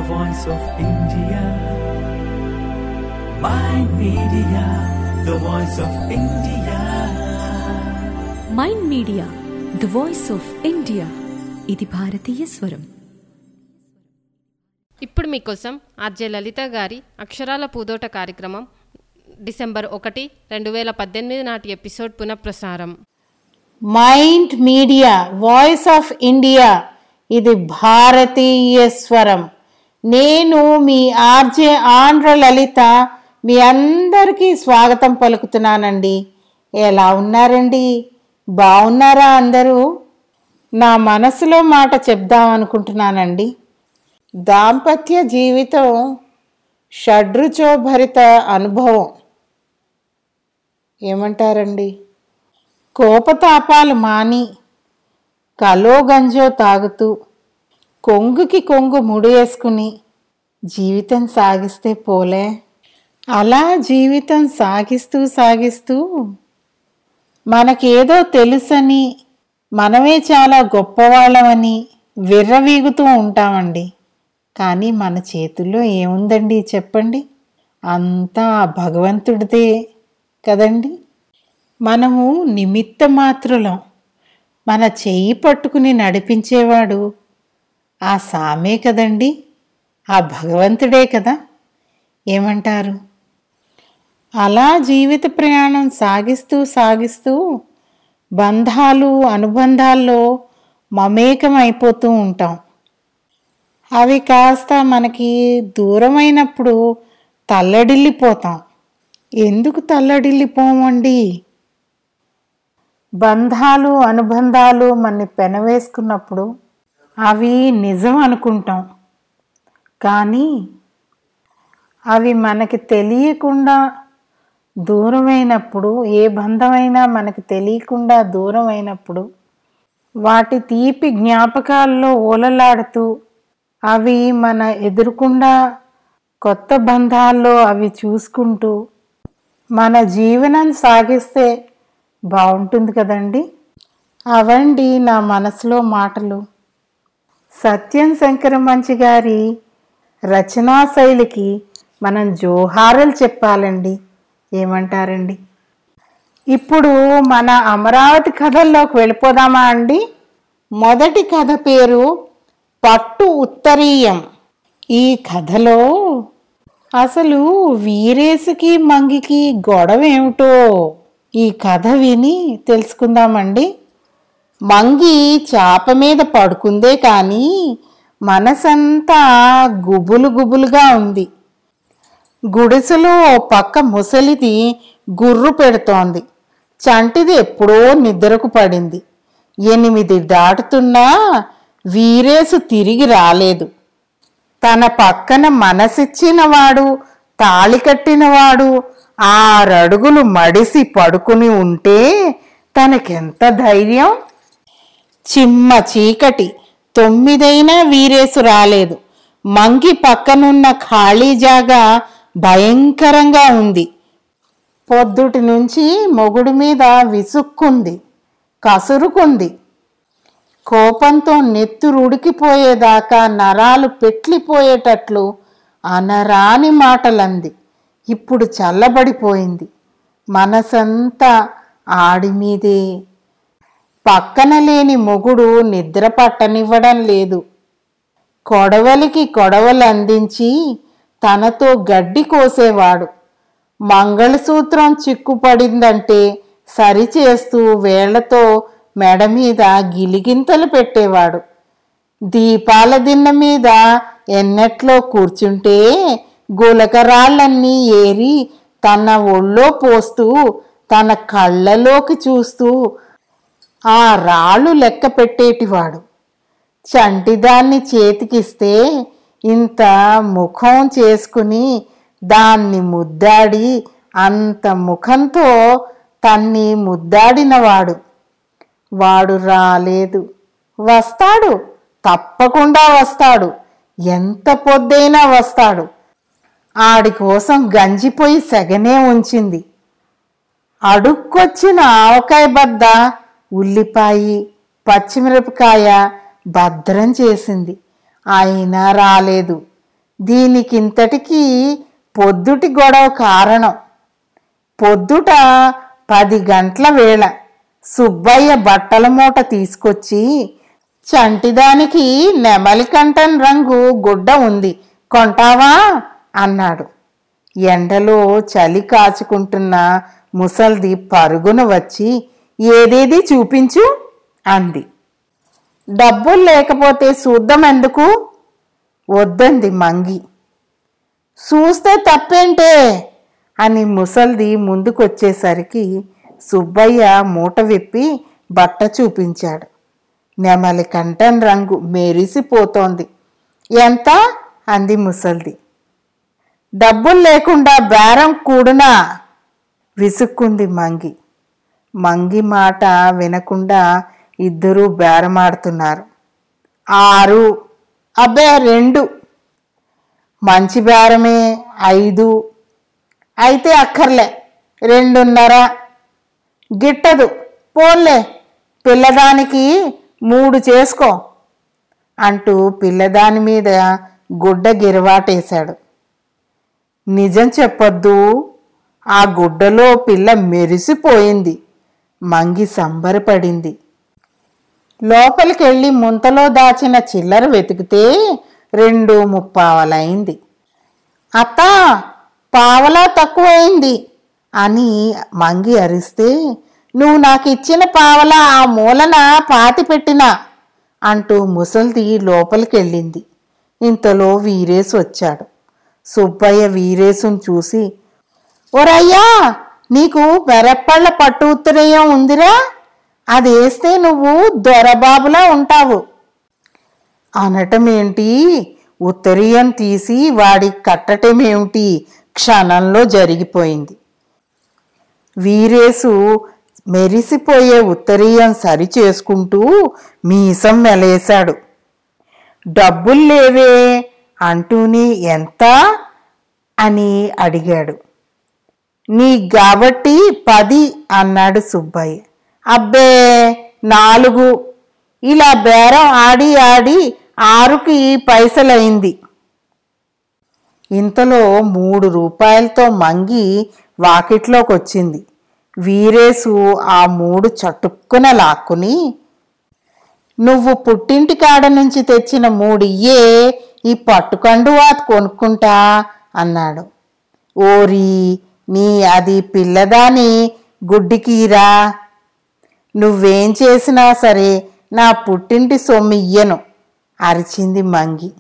voice of India. My media, the voice of India. Mind media the voice of India ఇది భారతీయ స్వరం ఇప్పుడు మీకోసం ఆర్జే లలిత గారి అక్షరాల పూదోట కార్యక్రమం డిసెంబర్ ఒకటి రెండు వేల పద్దెనిమిది నాటి ఎపిసోడ్ పునఃప్రసారం mind media voice of India ఇది భారతీయ స్వరం నేను మీ ఆర్జే ఆంధ్ర లలిత మీ అందరికీ స్వాగతం పలుకుతున్నానండి ఎలా ఉన్నారండి బాగున్నారా అందరూ నా మనసులో మాట చెప్దాం అనుకుంటున్నానండి దాంపత్య జీవితం షడ్రుచోభరిత అనుభవం ఏమంటారండి కోపతాపాలు మాని కలో గంజో తాగుతూ కొంగుకి కొంగు ముడివేసుకుని జీవితం సాగిస్తే పోలే అలా జీవితం సాగిస్తూ సాగిస్తూ మనకేదో తెలుసని మనమే చాలా గొప్పవాళ్ళమని విర్రవీగుతూ ఉంటామండి కానీ మన చేతుల్లో ఏముందండి చెప్పండి అంతా ఆ భగవంతుడిదే కదండి మనము నిమిత్త మాత్రులం మన చెయ్యి పట్టుకుని నడిపించేవాడు ఆ సామే కదండి ఆ భగవంతుడే కదా ఏమంటారు అలా జీవిత ప్రయాణం సాగిస్తూ సాగిస్తూ బంధాలు అనుబంధాల్లో మమేకం అయిపోతూ ఉంటాం అవి కాస్త మనకి దూరమైనప్పుడు తల్లడిల్లిపోతాం ఎందుకు తల్లడిల్లిపోమండి బంధాలు అనుబంధాలు మనని పెనవేసుకున్నప్పుడు అవి నిజం అనుకుంటాం కానీ అవి మనకి తెలియకుండా దూరమైనప్పుడు ఏ బంధమైనా మనకి తెలియకుండా దూరమైనప్పుడు వాటి తీపి జ్ఞాపకాల్లో ఓలలాడుతూ అవి మన ఎదురుకుండా కొత్త బంధాల్లో అవి చూసుకుంటూ మన జీవనం సాగిస్తే బాగుంటుంది కదండి అవండి నా మనసులో మాటలు సత్యం శంకర మంచి గారి రచనా శైలికి మనం జోహారులు చెప్పాలండి ఏమంటారండి ఇప్పుడు మన అమరావతి కథల్లోకి వెళ్ళిపోదామా అండి మొదటి కథ పేరు పట్టు ఉత్తరీయం ఈ కథలో అసలు వీరేసుకి మంగికి గొడవ ఏమిటో ఈ కథ విని తెలుసుకుందామండి మంగి చాప మీద పడుకుందే కానీ మనసంతా గుబులు గుబులుగా ఉంది గుడిసెలో ఓ పక్క ముసలిది గుర్రు పెడుతోంది చంటిది ఎప్పుడో నిద్రకు పడింది ఎనిమిది దాటుతున్నా వీరేసు తిరిగి రాలేదు తన పక్కన మనసిచ్చినవాడు తాళి కట్టినవాడు ఆరడుగులు మడిసి పడుకుని ఉంటే తనకెంత ధైర్యం చిమ్మ చీకటి తొమ్మిదైనా వీరేసు రాలేదు మంగి పక్కనున్న ఖాళీ జాగా భయంకరంగా ఉంది పొద్దుటి నుంచి మొగుడు మీద విసుక్కుంది కసురుకుంది కోపంతో నెత్తురుడికిపోయేదాకా నరాలు పెట్లిపోయేటట్లు అనరాని మాటలంది ఇప్పుడు చల్లబడిపోయింది మనసంతా ఆడి మీదే పక్కన లేని మొగుడు నిద్ర పట్టనివ్వడం లేదు కొడవలికి కొడవలు అందించి తనతో గడ్డి కోసేవాడు మంగళసూత్రం చిక్కుపడిందంటే సరిచేస్తూ వేళ్లతో మెడ మీద గిలిగింతలు పెట్టేవాడు దీపాల దిన్న మీద ఎన్నెట్లో కూర్చుంటే గులకరాళ్ళన్నీ ఏరి తన ఒళ్ళో పోస్తూ తన కళ్ళలోకి చూస్తూ ఆ రాళ్ళు లెక్క పెట్టేటివాడు చంటిదాన్ని చేతికిస్తే ఇంత ముఖం చేసుకుని దాన్ని ముద్దాడి అంత ముఖంతో తన్ని ముద్దాడినవాడు వాడు రాలేదు వస్తాడు తప్పకుండా వస్తాడు ఎంత పొద్దైనా వస్తాడు ఆడి కోసం గంజిపోయి సెగనే ఉంచింది అడుక్కొచ్చిన ఆవకాయ బద్ద ఉల్లిపాయి పచ్చిమిరపకాయ భద్రం చేసింది అయినా రాలేదు దీనికింతటికి పొద్దుటి గొడవ కారణం పొద్దుట పది గంటల వేళ సుబ్బయ్య బట్టల మూట తీసుకొచ్చి చంటిదానికి నెమలికంఠన్ రంగు గుడ్డ ఉంది కొంటావా అన్నాడు ఎండలో చలి కాచుకుంటున్న ముసల్ది పరుగున వచ్చి ఏదేది చూపించు అంది డబ్బులు లేకపోతే చూద్దాం ఎందుకు వద్దంది మంగి చూస్తే తప్పేంటే అని ముసల్ది ముందుకొచ్చేసరికి సుబ్బయ్య మూట విప్పి బట్ట చూపించాడు నెమలి కంఠన్ రంగు మెరిసిపోతోంది ఎంత అంది ముసల్ది డబ్బులు లేకుండా బేరం కూడునా విసుక్కుంది మంగి మంగి మాట వినకుండా ఇద్దరూ బేరమాడుతున్నారు ఆరు అబ్బే రెండు మంచి బేరమే ఐదు అయితే అక్కర్లే రెండున్నర గిట్టదు పోన్లే పిల్లదానికి మూడు చేసుకో అంటూ పిల్లదాని మీద గుడ్డ గిరవాటేశాడు నిజం చెప్పొద్దు ఆ గుడ్డలో పిల్ల మెరిసిపోయింది మంగి సంబరపడింది లోపలికెళ్ళి ముంతలో దాచిన చిల్లర వెతికితే రెండు ముప్పావలైంది అత్త పావలా తక్కువైంది అని మంగి అరిస్తే నువ్వు నాకు ఇచ్చిన పావలా ఆ మూలన పాతి పెట్టినా అంటూ ముసల్ది లోపలికెళ్ళింది ఇంతలో వీరేసు వచ్చాడు సుబ్బయ్య వీరేసును చూసి ఒరయ్యా నీకు బెరప్పళ్ళ పట్టు ఉత్తరేయం ఉందిరా అది వేస్తే నువ్వు దొరబాబులా ఉంటావు అనటమేంటి ఉత్తరీయం తీసి వాడికి కట్టటమేమిటి క్షణంలో జరిగిపోయింది వీరేసు మెరిసిపోయే ఉత్తరీయం సరి చేసుకుంటూ మీసం మెలేశాడు డబ్బులు లేవే అంటూనే ఎంత అని అడిగాడు నీ కాబట్టి పది అన్నాడు సుబ్బయ్య అబ్బే నాలుగు ఇలా బేరం ఆడి ఆడి ఆరుకి పైసలైంది ఇంతలో మూడు రూపాయలతో మంగి వాకిట్లోకి వచ్చింది వీరేసు ఆ మూడు చటుక్కున లాక్కుని నువ్వు పుట్టింటి కాడ నుంచి తెచ్చిన మూడియ్యే ఈ పట్టుకండువా కొనుక్కుంటా అన్నాడు ఓరి నీ అది పిల్లదాని గుడ్డికీరా నువ్వేం చేసినా సరే నా పుట్టింటి సొమ్ము ఇయ్యను అరిచింది మంగి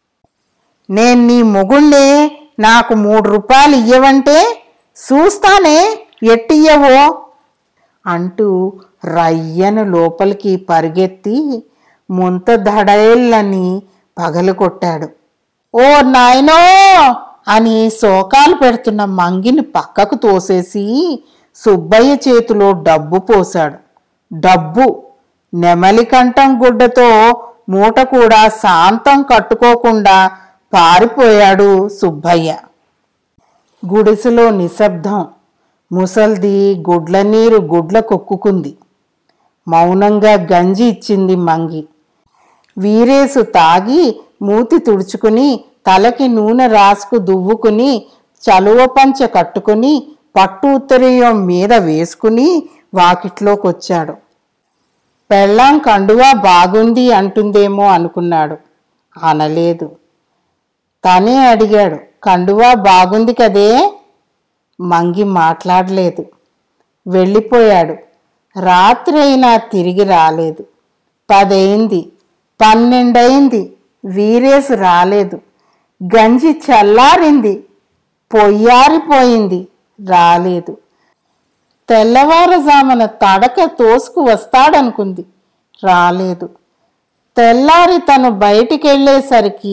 నేను నీ మొగుణ్ణే నాకు మూడు రూపాయలు ఇయ్యవంటే చూస్తానే ఎట్టియ్యవో అంటూ రయ్యను లోపలికి పరిగెత్తి ముంత దడేళ్ళని పగలగొట్టాడు ఓ నాయనో అని శోకాలు పెడుతున్న మంగిని పక్కకు తోసేసి సుబ్బయ్య చేతిలో డబ్బు పోశాడు డబ్బు నెమలి కంఠం గుడ్డతో మూట కూడా శాంతం కట్టుకోకుండా పారిపోయాడు సుబ్బయ్య గుడిసెలో నిశ్శబ్దం ముసల్ది గుడ్ల నీరు గుడ్ల కొక్కుకుంది మౌనంగా గంజి ఇచ్చింది మంగి వీరేసు తాగి మూతి తుడుచుకుని తలకి నూనె రాసుకు దువ్వుకుని చలువ పంచ కట్టుకుని పట్టు ఉత్తరీయం మీద వేసుకుని వాకిట్లోకొచ్చాడు పెళ్ళాం కండువా బాగుంది అంటుందేమో అనుకున్నాడు అనలేదు తనే అడిగాడు కండువా బాగుంది కదే మంగి మాట్లాడలేదు వెళ్ళిపోయాడు రాత్రి అయినా తిరిగి రాలేదు పదైంది పన్నెండయింది వీరేసు రాలేదు గంజి చల్లారింది పొయ్యారిపోయింది రాలేదు తెల్లవారుజామున తడక తోసుకు వస్తాడనుకుంది రాలేదు తెల్లారి తను బయటికెళ్ళేసరికి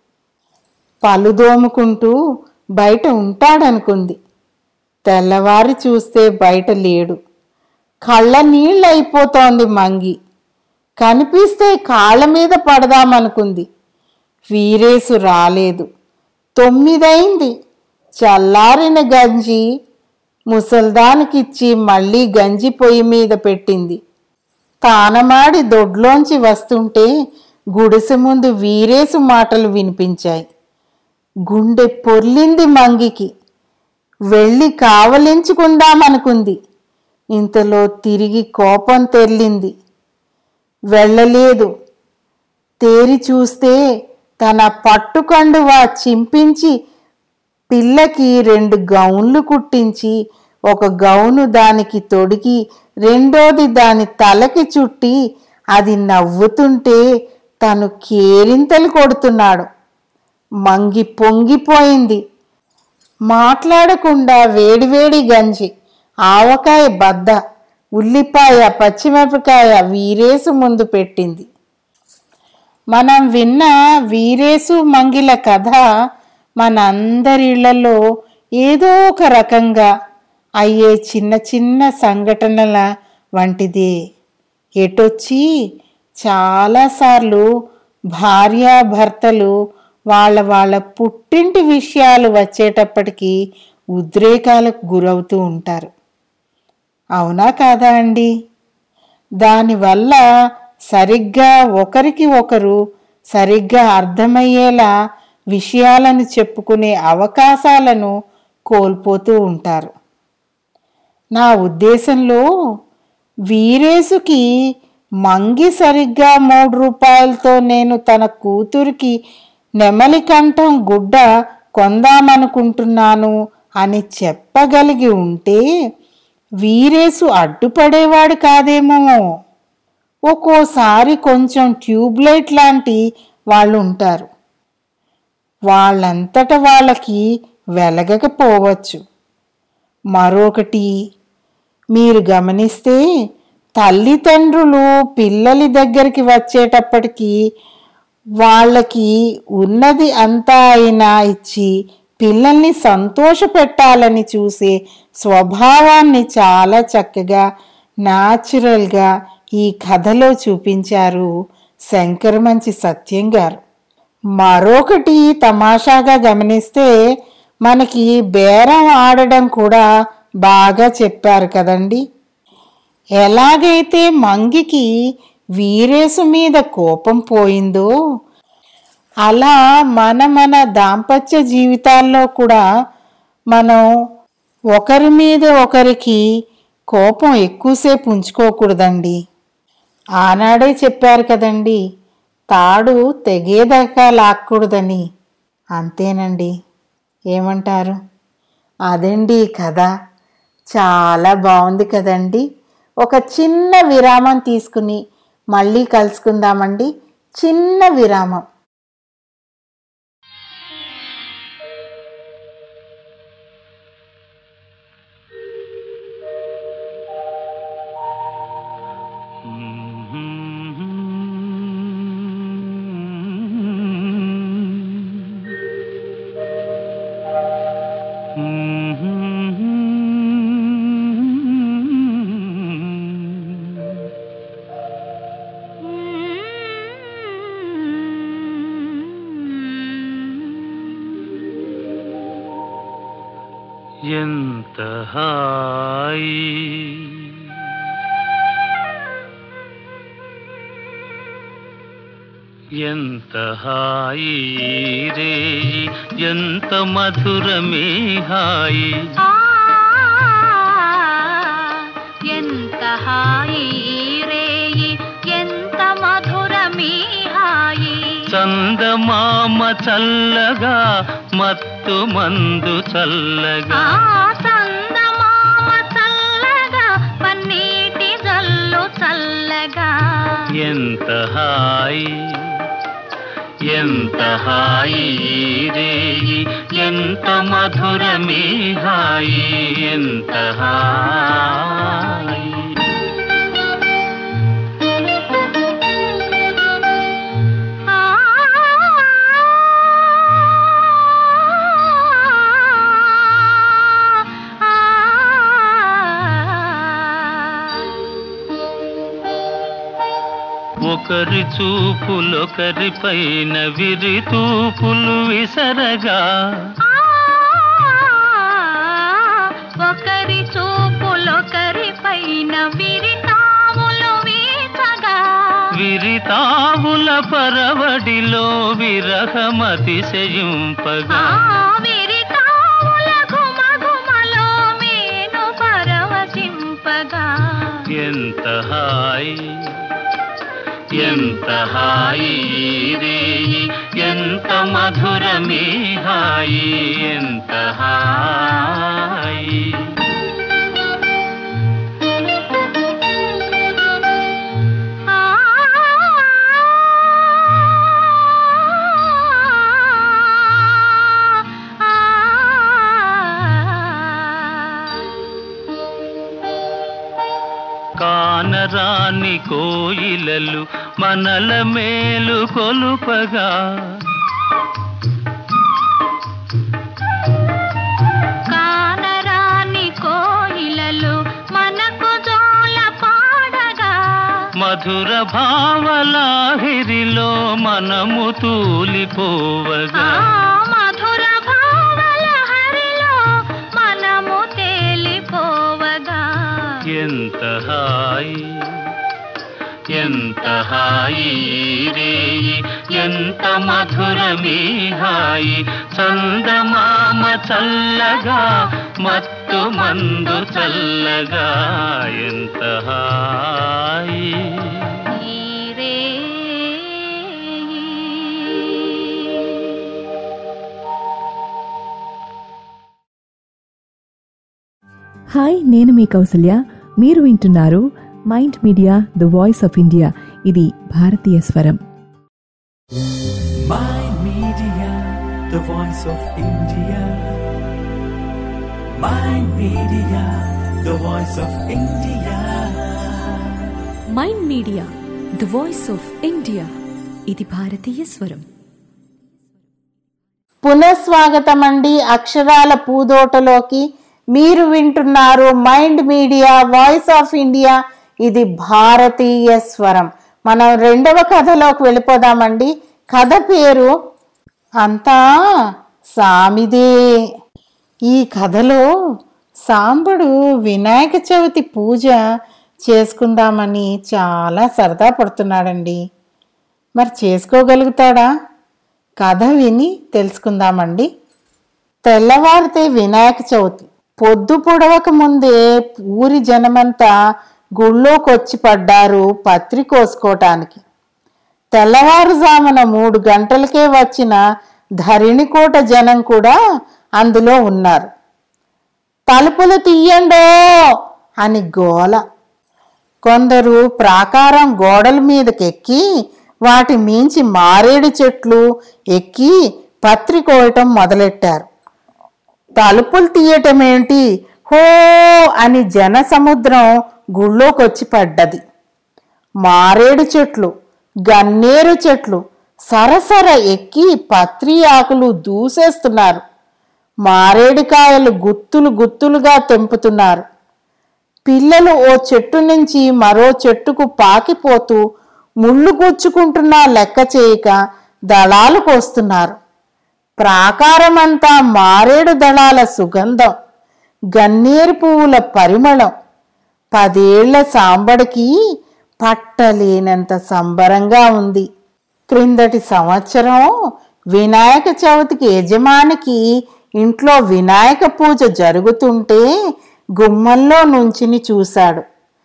పలు దోముకుంటూ బయట ఉంటాడనుకుంది తెల్లవారి చూస్తే బయట లేడు కళ్ళ నీళ్ళు అయిపోతోంది మంగి కనిపిస్తే కాళ్ళ మీద పడదామనుకుంది వీరేసు రాలేదు తొమ్మిదైంది చల్లారిన గంజి ముసల్దానికిచ్చి మళ్ళీ గంజి పొయ్యి మీద పెట్టింది తానమాడి దొడ్లోంచి వస్తుంటే గుడిసె ముందు వీరేసు మాటలు వినిపించాయి గుండె పొర్లింది మంగికి వెళ్ళి కావలించుకుందామనుకుంది ఇంతలో తిరిగి కోపం తెర్లింది వెళ్ళలేదు తేరి చూస్తే తన పట్టుకండువా చింపించి పిల్లకి రెండు గౌన్లు కుట్టించి ఒక గౌను దానికి తొడిగి రెండోది దాని తలకి చుట్టి అది నవ్వుతుంటే తను కేరింతలు కొడుతున్నాడు మంగి పొంగిపోయింది మాట్లాడకుండా వేడివేడి గంజి ఆవకాయ బద్ద ఉల్లిపాయ పచ్చిమిరపకాయ వీరేసు ముందు పెట్టింది మనం విన్న వీరేసు మంగిల కథ మనందరిళ్లలో ఏదో ఒక రకంగా అయ్యే చిన్న చిన్న సంఘటనల వంటిదే ఎటొచ్చి చాలాసార్లు భార్యాభర్తలు వాళ్ళ వాళ్ళ పుట్టింటి విషయాలు వచ్చేటప్పటికి ఉద్రేకాలకు గురవుతూ ఉంటారు అవునా కాదా అండి దానివల్ల సరిగ్గా ఒకరికి ఒకరు సరిగ్గా అర్థమయ్యేలా విషయాలను చెప్పుకునే అవకాశాలను కోల్పోతూ ఉంటారు నా ఉద్దేశంలో వీరేసుకి మంగి సరిగ్గా మూడు రూపాయలతో నేను తన కూతురికి నెమలి కంఠం గుడ్డ కొందామనుకుంటున్నాను అని చెప్పగలిగి ఉంటే వీరేసు అడ్డుపడేవాడు కాదేమో ఒక్కోసారి కొంచెం ట్యూబ్లైట్ లాంటి వాళ్ళు ఉంటారు వాళ్ళంతట వాళ్ళకి వెలగకపోవచ్చు మరొకటి మీరు గమనిస్తే తల్లిదండ్రులు పిల్లలి దగ్గరికి వచ్చేటప్పటికి వాళ్ళకి ఉన్నది అంతా అయినా ఇచ్చి పిల్లల్ని సంతోషపెట్టాలని చూసే స్వభావాన్ని చాలా చక్కగా న్యాచురల్గా ఈ కథలో చూపించారు శంకరమంచి సత్యం గారు మరొకటి తమాషాగా గమనిస్తే మనకి బేరం ఆడడం కూడా బాగా చెప్పారు కదండి ఎలాగైతే మంగికి వీరేసు మీద కోపం పోయిందో అలా మన మన దాంపత్య జీవితాల్లో కూడా మనం ఒకరి మీద ఒకరికి కోపం ఎక్కువసేపు ఉంచుకోకూడదండి ఆనాడే చెప్పారు కదండి తాడు తెగేదాకా లాక్కూడదని అంతేనండి ఏమంటారు అదండి కథ చాలా బాగుంది కదండి ఒక చిన్న విరామం తీసుకుని మళ్ళీ కలుసుకుందామండి చిన్న విరామం ఎంత హాయి ఎంత హాయి రే ఎంత మధురమే హాయి ఆ ఎంత హాయి రేయి ఎంత మధురమీ హాయి చందమామ చల్లగా మత్తు మందు చల్లగా ఆ చందమామ చల్లగా పన్నీటి జల్లు చల్లగా ఎంత హాయి ఎంత హాయి రే ఎంత మధురమే హాయి ఎంత హాయి ఆ ఒకరి చూపులొకరి పైన విరి తూపులు విసరగా ఒకరి చూపులొకరి పైన విరితాములు వీచగా విరి విరితావుల పరవడిలో విరహమతిశయింపగా విరితావుల ఘుమఘుమలో మేను పరవశింపగా ఎంత హాయి ఎంత హాయి రేయి ఎంత మధురమే హాయి ఎంత హాయి ఆ కానరాని కోయిలలు మనల మేలు కొలుపగా కానరాని కోయిలలు మనకు జోల పాడగా మధుర భావలాహిరిలో మనము ఆ తూలిపోవగా మధుర భావల హరిలో మనము తేలిపోవగా ఎంత హాయి ఎంత హాయి రేయి ఎంత మధురమీ హాయి చందమామ చల్లగా మత్తు మందు చల్లగా ఎంత హాయి నీరే హాయ్ నేను మీ కౌసల్య మీరు వింటున్నారు mind media the voice of India ఇది భారతీయ స్వరం Mind Media, the voice of India. Mind Media, the voice of India. Mind media the voice of India ఇది భారతీయ స్వరం పునఃస్వాగతం అండి అక్షరాల పూదోటలోకి మీరు వింటున్నారు mind media voice of India ఇది భారతీయ స్వరం మనం రెండవ కథలోకి వెళ్ళిపోదామండి కథ పేరు అంతా సామిదే ఈ కథలో సాంబడు వినాయక చవితి పూజ చేసుకుందామని చాలా సరదా పడుతున్నాడండి మరి చేసుకోగలుగుతాడా కథ విని తెలుసుకుందామండి తెల్లవారితే వినాయక చవితి పొద్దు పొడవక ముందే ఊరి జనమంతా గుళ్ళోకొచ్చి పడ్డారు పత్రి కోసుకోటానికి తెల్లవారుజామున మూడు గంటలకే వచ్చిన ధరణికోట జనం కూడా అందులో ఉన్నారు తలుపులు తీయండో అని గోల కొందరు ప్రాకారం గోడల మీదకెక్కి వాటి మించి మారేడు చెట్లు ఎక్కి పత్రి కోయటం మొదలెట్టారు తలుపులు తీయటం ఏంటి హో అని జన సముద్రం గుళ్ళోకొచ్చి పడ్డది మారేడు చెట్లు గన్నేరు చెట్లు సరసర ఎక్కి పత్రి ఆకులు దూసేస్తున్నారు మారేడుకాయలు గుత్తులు గుత్తులుగా తెంపుతున్నారు పిల్లలు ఓ చెట్టు నుంచి మరో చెట్టుకు పాకిపోతూ ముళ్ళు గుచ్చుకుంటున్నా లెక్క చేయక దళాలు కోస్తున్నారు ప్రాకారమంతా మారేడు దళాల సుగంధం గన్నేరు పువ్వుల పరిమళం పదేళ్ల సాంబడికి పట్టలేనంత సంబరంగా ఉంది క్రిందటి సంవత్సరం వినాయక చవితికి యజమానికి ఇంట్లో వినాయక పూజ జరుగుతుంటే గుమ్మంలో నుంచిని చూశాడు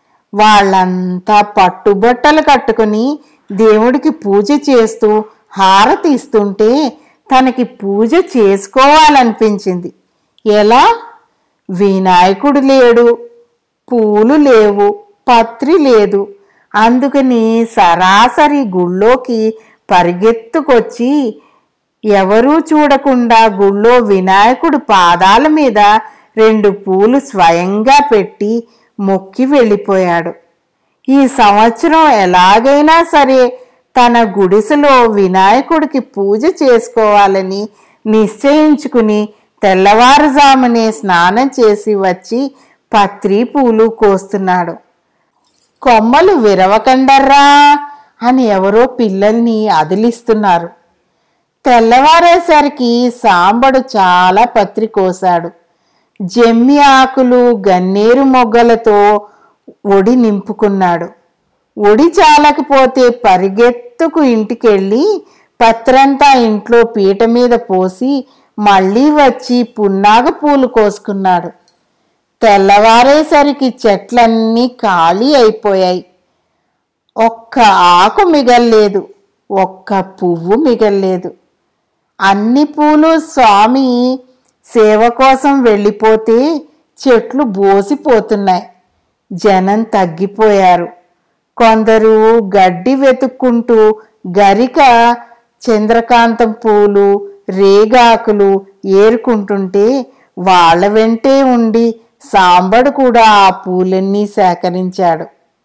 వాళ్ళంతా పట్టుబట్టలు కట్టుకుని దేవుడికి పూజ చేస్తూ హారతి ఇస్తుంటే తనకి పూజ చేసుకోవాలనిపించింది ఎలా వినాయకుడు లేడు పూలు లేవు పత్రి లేదు అందుకని సరాసరి గుళ్ళోకి పరిగెత్తుకొచ్చి ఎవరూ చూడకుండా గుళ్ళో వినాయకుడు పాదాల మీద రెండు పూలు స్వయంగా పెట్టి మొక్కి వెళ్ళిపోయాడు ఈ సంవత్సరం ఎలాగైనా సరే తన గుడిసెలో వినాయకుడికి పూజ చేసుకోవాలని నిశ్చయించుకుని తెల్లవారుజామునే స్నానం చేసి వచ్చి పత్రి పూలు కోస్తున్నాడు కొమ్మలు విరవకండర్రా అని ఎవరో పిల్లల్ని అదిలిస్తున్నారు తెల్లవారేసరికి సాంబడు చాలా పత్రి కోశాడు జమ్మి ఆకులు గన్నేరు మొగ్గలతో ఒడి నింపుకున్నాడు ఒడి చాలకపోతే పరిగెత్తుకు ఇంటికెళ్ళి పత్రంతా ఇంట్లో పీట మీద పోసి మళ్ళీ వచ్చి పున్నాగ పూలు కోసుకున్నాడు తెల్లవారేసరికి చెట్లన్నీ ఖాళీ అయిపోయాయి ఒక్క ఆకు మిగల్లేదు ఒక్క పువ్వు మిగల్లేదు అన్ని పూలు స్వామి సేవ కోసం వెళ్ళిపోతే చెట్లు బోసిపోతున్నాయి జనం తగ్గిపోయారు కొందరు గడ్డి వెతుక్కుంటూ గరిక చంద్రకాంతం పూలు రేగాకులు ఏరుకుంటుంటే వాళ్ళ వెంటే ఉండి సాంబడు కూడా ఆ పూలన్నీ సేకరించాడు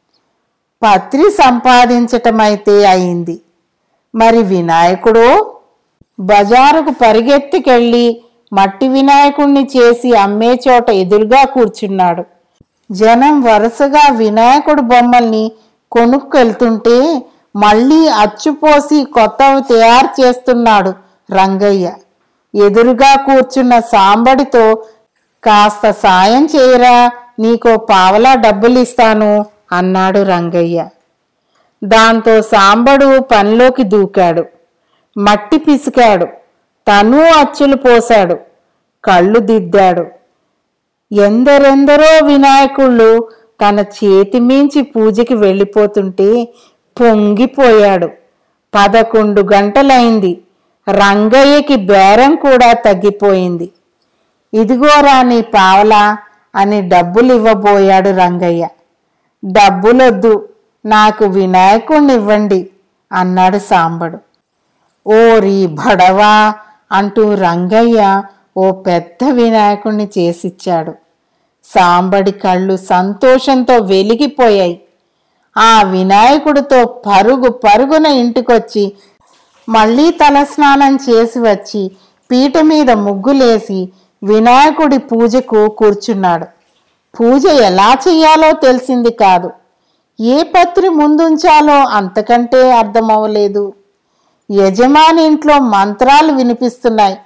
పత్రి సంపాదించటమైతే అయింది మరి వినాయకుడు బజారుకు పరిగెత్తికెళ్ళి మట్టి వినాయకుణ్ణి చేసి అమ్మే చోట ఎదురుగా కూర్చున్నాడు జనం వరుసగా వినాయకుడు బొమ్మల్ని కొనుక్కెళ్తుంటే మళ్ళీ అచ్చుపోసి కొత్తవి తయారు చేస్తున్నాడు రంగయ్య ఎదురుగా కూర్చున్న సాంబడితో కాస్త సాయం చేయరా నీకో పావలా డబ్బులు ఇస్తాను అన్నాడు రంగయ్య దాంతో సాంబడు పనిలోకి దూకాడు మట్టి పిసికాడు తను అచ్చులు పోశాడు కళ్ళు దిద్దాడు ఎందరెందరో వినాయకుళ్ళు తన చేతి మించి పూజకి వెళ్ళిపోతుంటే పొంగిపోయాడు పదకొండు గంటలైంది రంగయ్యకి బేరం కూడా తగ్గిపోయింది ఇదిగోరా నీ పావలా అని డబ్బులు ఇవ్వబోయాడు రంగయ్య డబ్బులొద్దు నాకు వినాయకుణ్ణి ఇవ్వండి అన్నాడు సాంబడు ఓరి భడవా అంటూ రంగయ్య ఓ పెద్ద వినాయకుణ్ణి చేసిచ్చాడు సాంబడి కళ్ళు సంతోషంతో వెలిగిపోయాయి ఆ వినాయకుడితో పరుగు పరుగున ఇంటికొచ్చి మళ్ళీ తలస్నానం చేసి వచ్చి పీట మీద ముగ్గులేసి వినాయకుడి పూజకు కూర్చున్నాడు పూజ ఎలా చెయ్యాలో తెలిసింది కాదు ఏ పత్రి ముందుంచాలో అంతకంటే అర్థమవలేదు యజమాని ఇంట్లో మంత్రాలు వినిపిస్తున్నాయి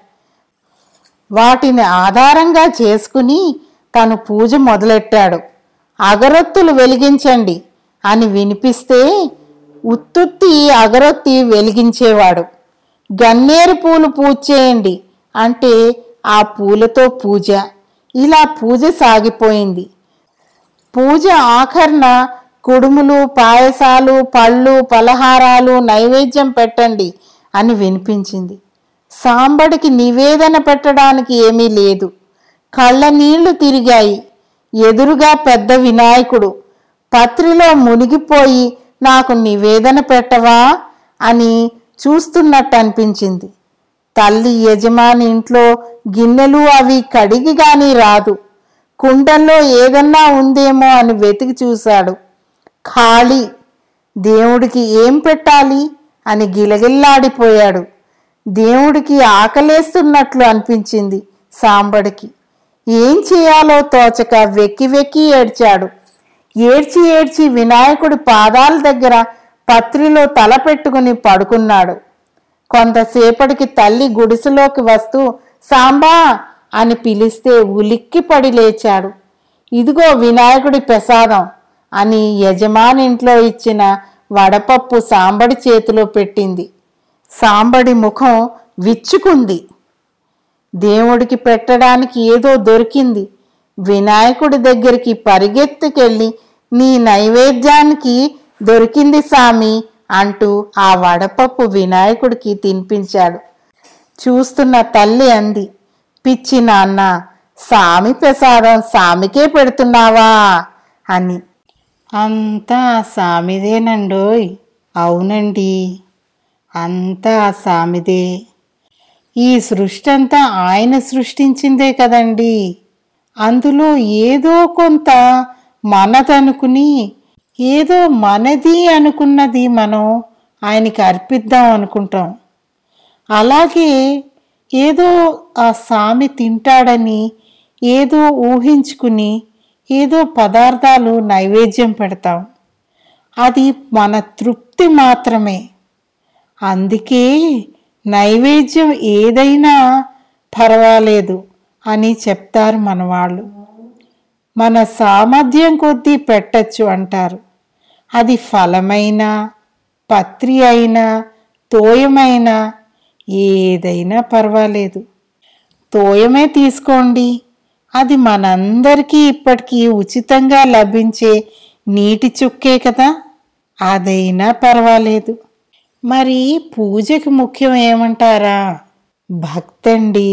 వాటిని ఆధారంగా చేసుకుని తను పూజ మొదలెట్టాడు అగరొత్తులు వెలిగించండి అని వినిపిస్తే ఉత్తుత్తి అగరొత్తి వెలిగించేవాడు గన్నేరు పూలు పూజ చేయండి అంటే ఆ పూలతో పూజ ఇలా పూజ సాగిపోయింది పూజ ఆఖరణ కుడుములు పాయసాలు పళ్ళు పలహారాలు నైవేద్యం పెట్టండి అని వినిపించింది సాంబడికి నివేదన పెట్టడానికి ఏమీ లేదు కళ్ళ నీళ్లు తిరిగాయి ఎదురుగా పెద్ద వినాయకుడు పత్రిలో మునిగిపోయి నాకు నివేదన పెట్టవా అని చూస్తున్నట్టు అనిపించింది తల్లి యజమాని ఇంట్లో గిన్నెలు అవి కడిగి గాని రాదు కుండల్లో ఏదన్నా ఉందేమో అని వెతికి చూశాడు ఖాళీ దేవుడికి ఏం పెట్టాలి అని గిలగిల్లాడిపోయాడు దేవుడికి ఆకలేస్తున్నట్లు అనిపించింది సాంబడికి ఏం చేయాలో తోచక వెక్కి వెక్కి ఏడ్చాడు ఏడ్చి ఏడ్చి వినాయకుడి పాదాల దగ్గర పత్రిలో తల పెట్టుకుని పడుకున్నాడు కొంతసేపటికి తల్లి గుడిసెలోకి వస్తూ సాంబా అని పిలిస్తే ఉలిక్కి పడి లేచాడు ఇదిగో వినాయకుడి ప్రసాదం అని యజమాని ఇంట్లో ఇచ్చిన వడపప్పు సాంబడి చేతిలో పెట్టింది సాంబడి ముఖం విచ్చుకుంది దేవుడికి పెట్టడానికి ఏదో దొరికింది వినాయకుడి దగ్గరికి పరిగెత్తుకెళ్ళి నీ నైవేద్యానికి దొరికింది సామి అంటూ ఆ వడపప్పు వినాయకుడికి తినిపించాడు చూస్తున్న తల్లి అంది పిచ్చి నాన్న సామి ప్రసాదం సామికే పెడుతున్నావా అని అంతా సామిదేనండోయ్ అవునండి అంతా సామిదే ఈ సృష్టి అంతా ఆయన సృష్టించిందే కదండి అందులో ఏదో కొంత మనదనుకుని ఏదో మనది అనుకున్నది మనం ఆయనకి అర్పిద్దాం అనుకుంటాం అలాగే ఏదో ఆ సామి తింటాడని ఏదో ఊహించుకుని ఏదో పదార్థాలు నైవేద్యం పెడతాం అది మన తృప్తి మాత్రమే అందుకే నైవేద్యం ఏదైనా పర్వాలేదు అని చెప్తారు మన వాళ్ళు మన సామర్థ్యం కొద్దీ పెట్టచ్చు అంటారు అది ఫలమైనా పత్రి అయినా తోయమైనా ఏదైనా పర్వాలేదు తోయమే తీసుకోండి అది మనందరికీ ఇప్పటికీ ఉచితంగా లభించే నీటి చుక్కే కదా అదైనా పర్వాలేదు మరి పూజకి ముఖ్యం ఏమంటారా భక్తండి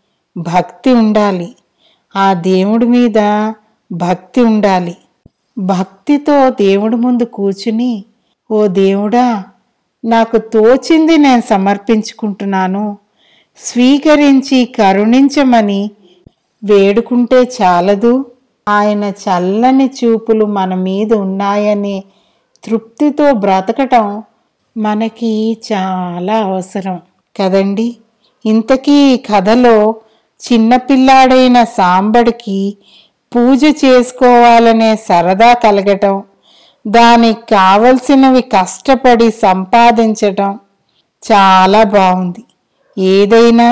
భక్తి ఉండాలి ఆ దేవుడి మీద భక్తి ఉండాలి భక్తితో దేవుడి ముందు కూర్చుని ఓ దేవుడా నాకు తోచింది నేను సమర్పించుకుంటున్నాను స్వీకరించి కరుణించమని వేడుకుంటే చాలదు ఆయన చల్లని చూపులు మన మీద ఉన్నాయనే తృప్తితో బ్రతకటం మనకి చాలా అవసరం కదండి ఇంతకీ ఈ కథలో చిన్నపిల్లాడైన సాంబడికి పూజ చేసుకోవాలనే సరదా కలగటం దానికి కావలసినవి కష్టపడి సంపాదించటం చాలా బాగుంది ఏదైనా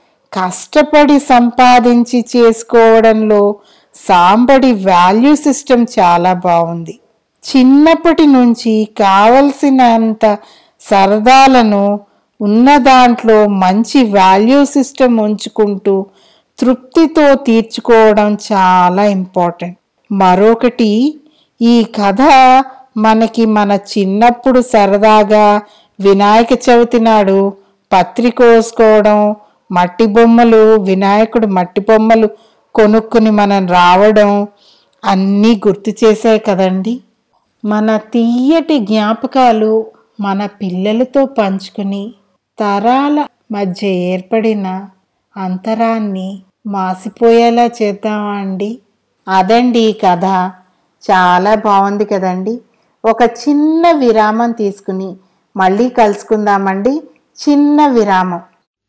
కష్టపడి సంపాదించి చేసుకోవడంలో సాంబడి వాల్యూ సిస్టమ్ చాలా బాగుంది చిన్నప్పటి నుంచి కావలసినంత సరదాలను ఉన్న దాంట్లో మంచి వాల్యూ సిస్టమ్ ఉంచుకుంటూ తృప్తితో తీర్చుకోవడం చాలా ఇంపార్టెంట్ మరొకటి ఈ కథ మనకి మన చిన్నప్పుడు సరదాగా వినాయక చవితి నాడు పత్రి కోసుకోవడం మట్టి బొమ్మలు వినాయకుడు మట్టి బొమ్మలు కొనుక్కుని మనం రావడం అన్నీ గుర్తు చేశాయి కదండి మన తీయటి జ్ఞాపకాలు మన పిల్లలతో పంచుకుని తరాల మధ్య ఏర్పడిన అంతరాన్ని మాసిపోయేలా చేద్దామా అండి అదండి ఈ కథ చాలా బాగుంది కదండి ఒక చిన్న విరామం తీసుకుని మళ్ళీ కలుసుకుందామండి చిన్న విరామం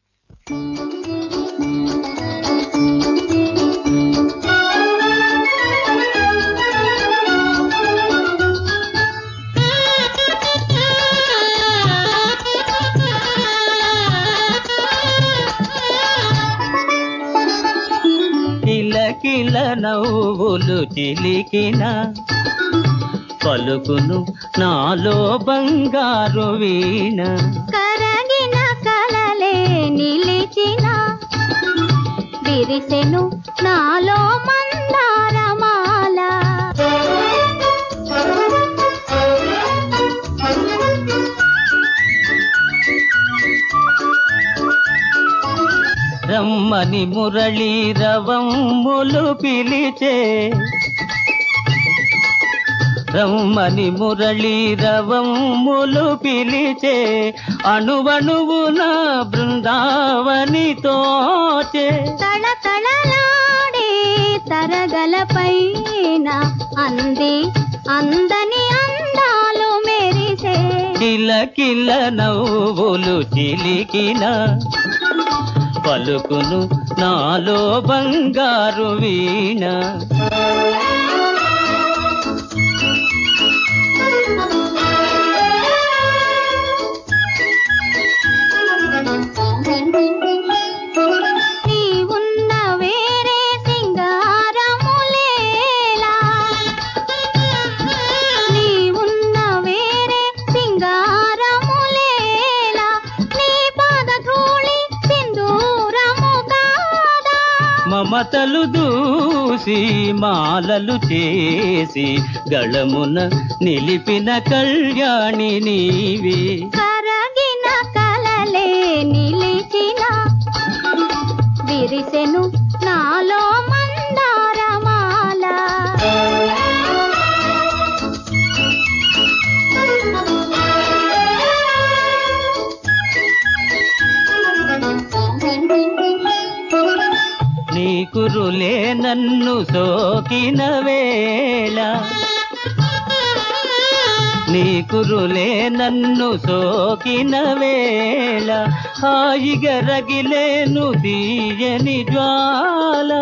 కిలకిల నవ్వులు చిలికిన పలుకును నాలో బంగారు వీణ కరగిన కలలే నిలిచిన విరిసెను నాలో మందారమాల రమ్మని మురళీ రవమ్ములు పిలిచే రమ్మని మురళీ రవమ్ములు పిలిచే అణువణువున బృందావని తోచే తళ తళలాడే తరగల పైన అంది అందని అందాలు మెరిసే కిల కిల నవ్వులు చిలికిన పలుకును నాలో బంగారు వీణ నీ ఉన్న వేరే సింగారములేలా నీ ఉన్న వేరే సింగారములేలా నీ పాదధూళి సింధూరము కాదా మమతలు దూసి మాలలు చేసి గళమున నిలిపిన కళ్యాణి నీవే కరగిన కలలే నిలిచిన విరిసెను నాలో మందారమాల నీ కురులే నన్ను సోకిన వేళ నీ కురులే నన్ను సోకిన వేళ హాయిగా రగిలేను తీయని జ్వాల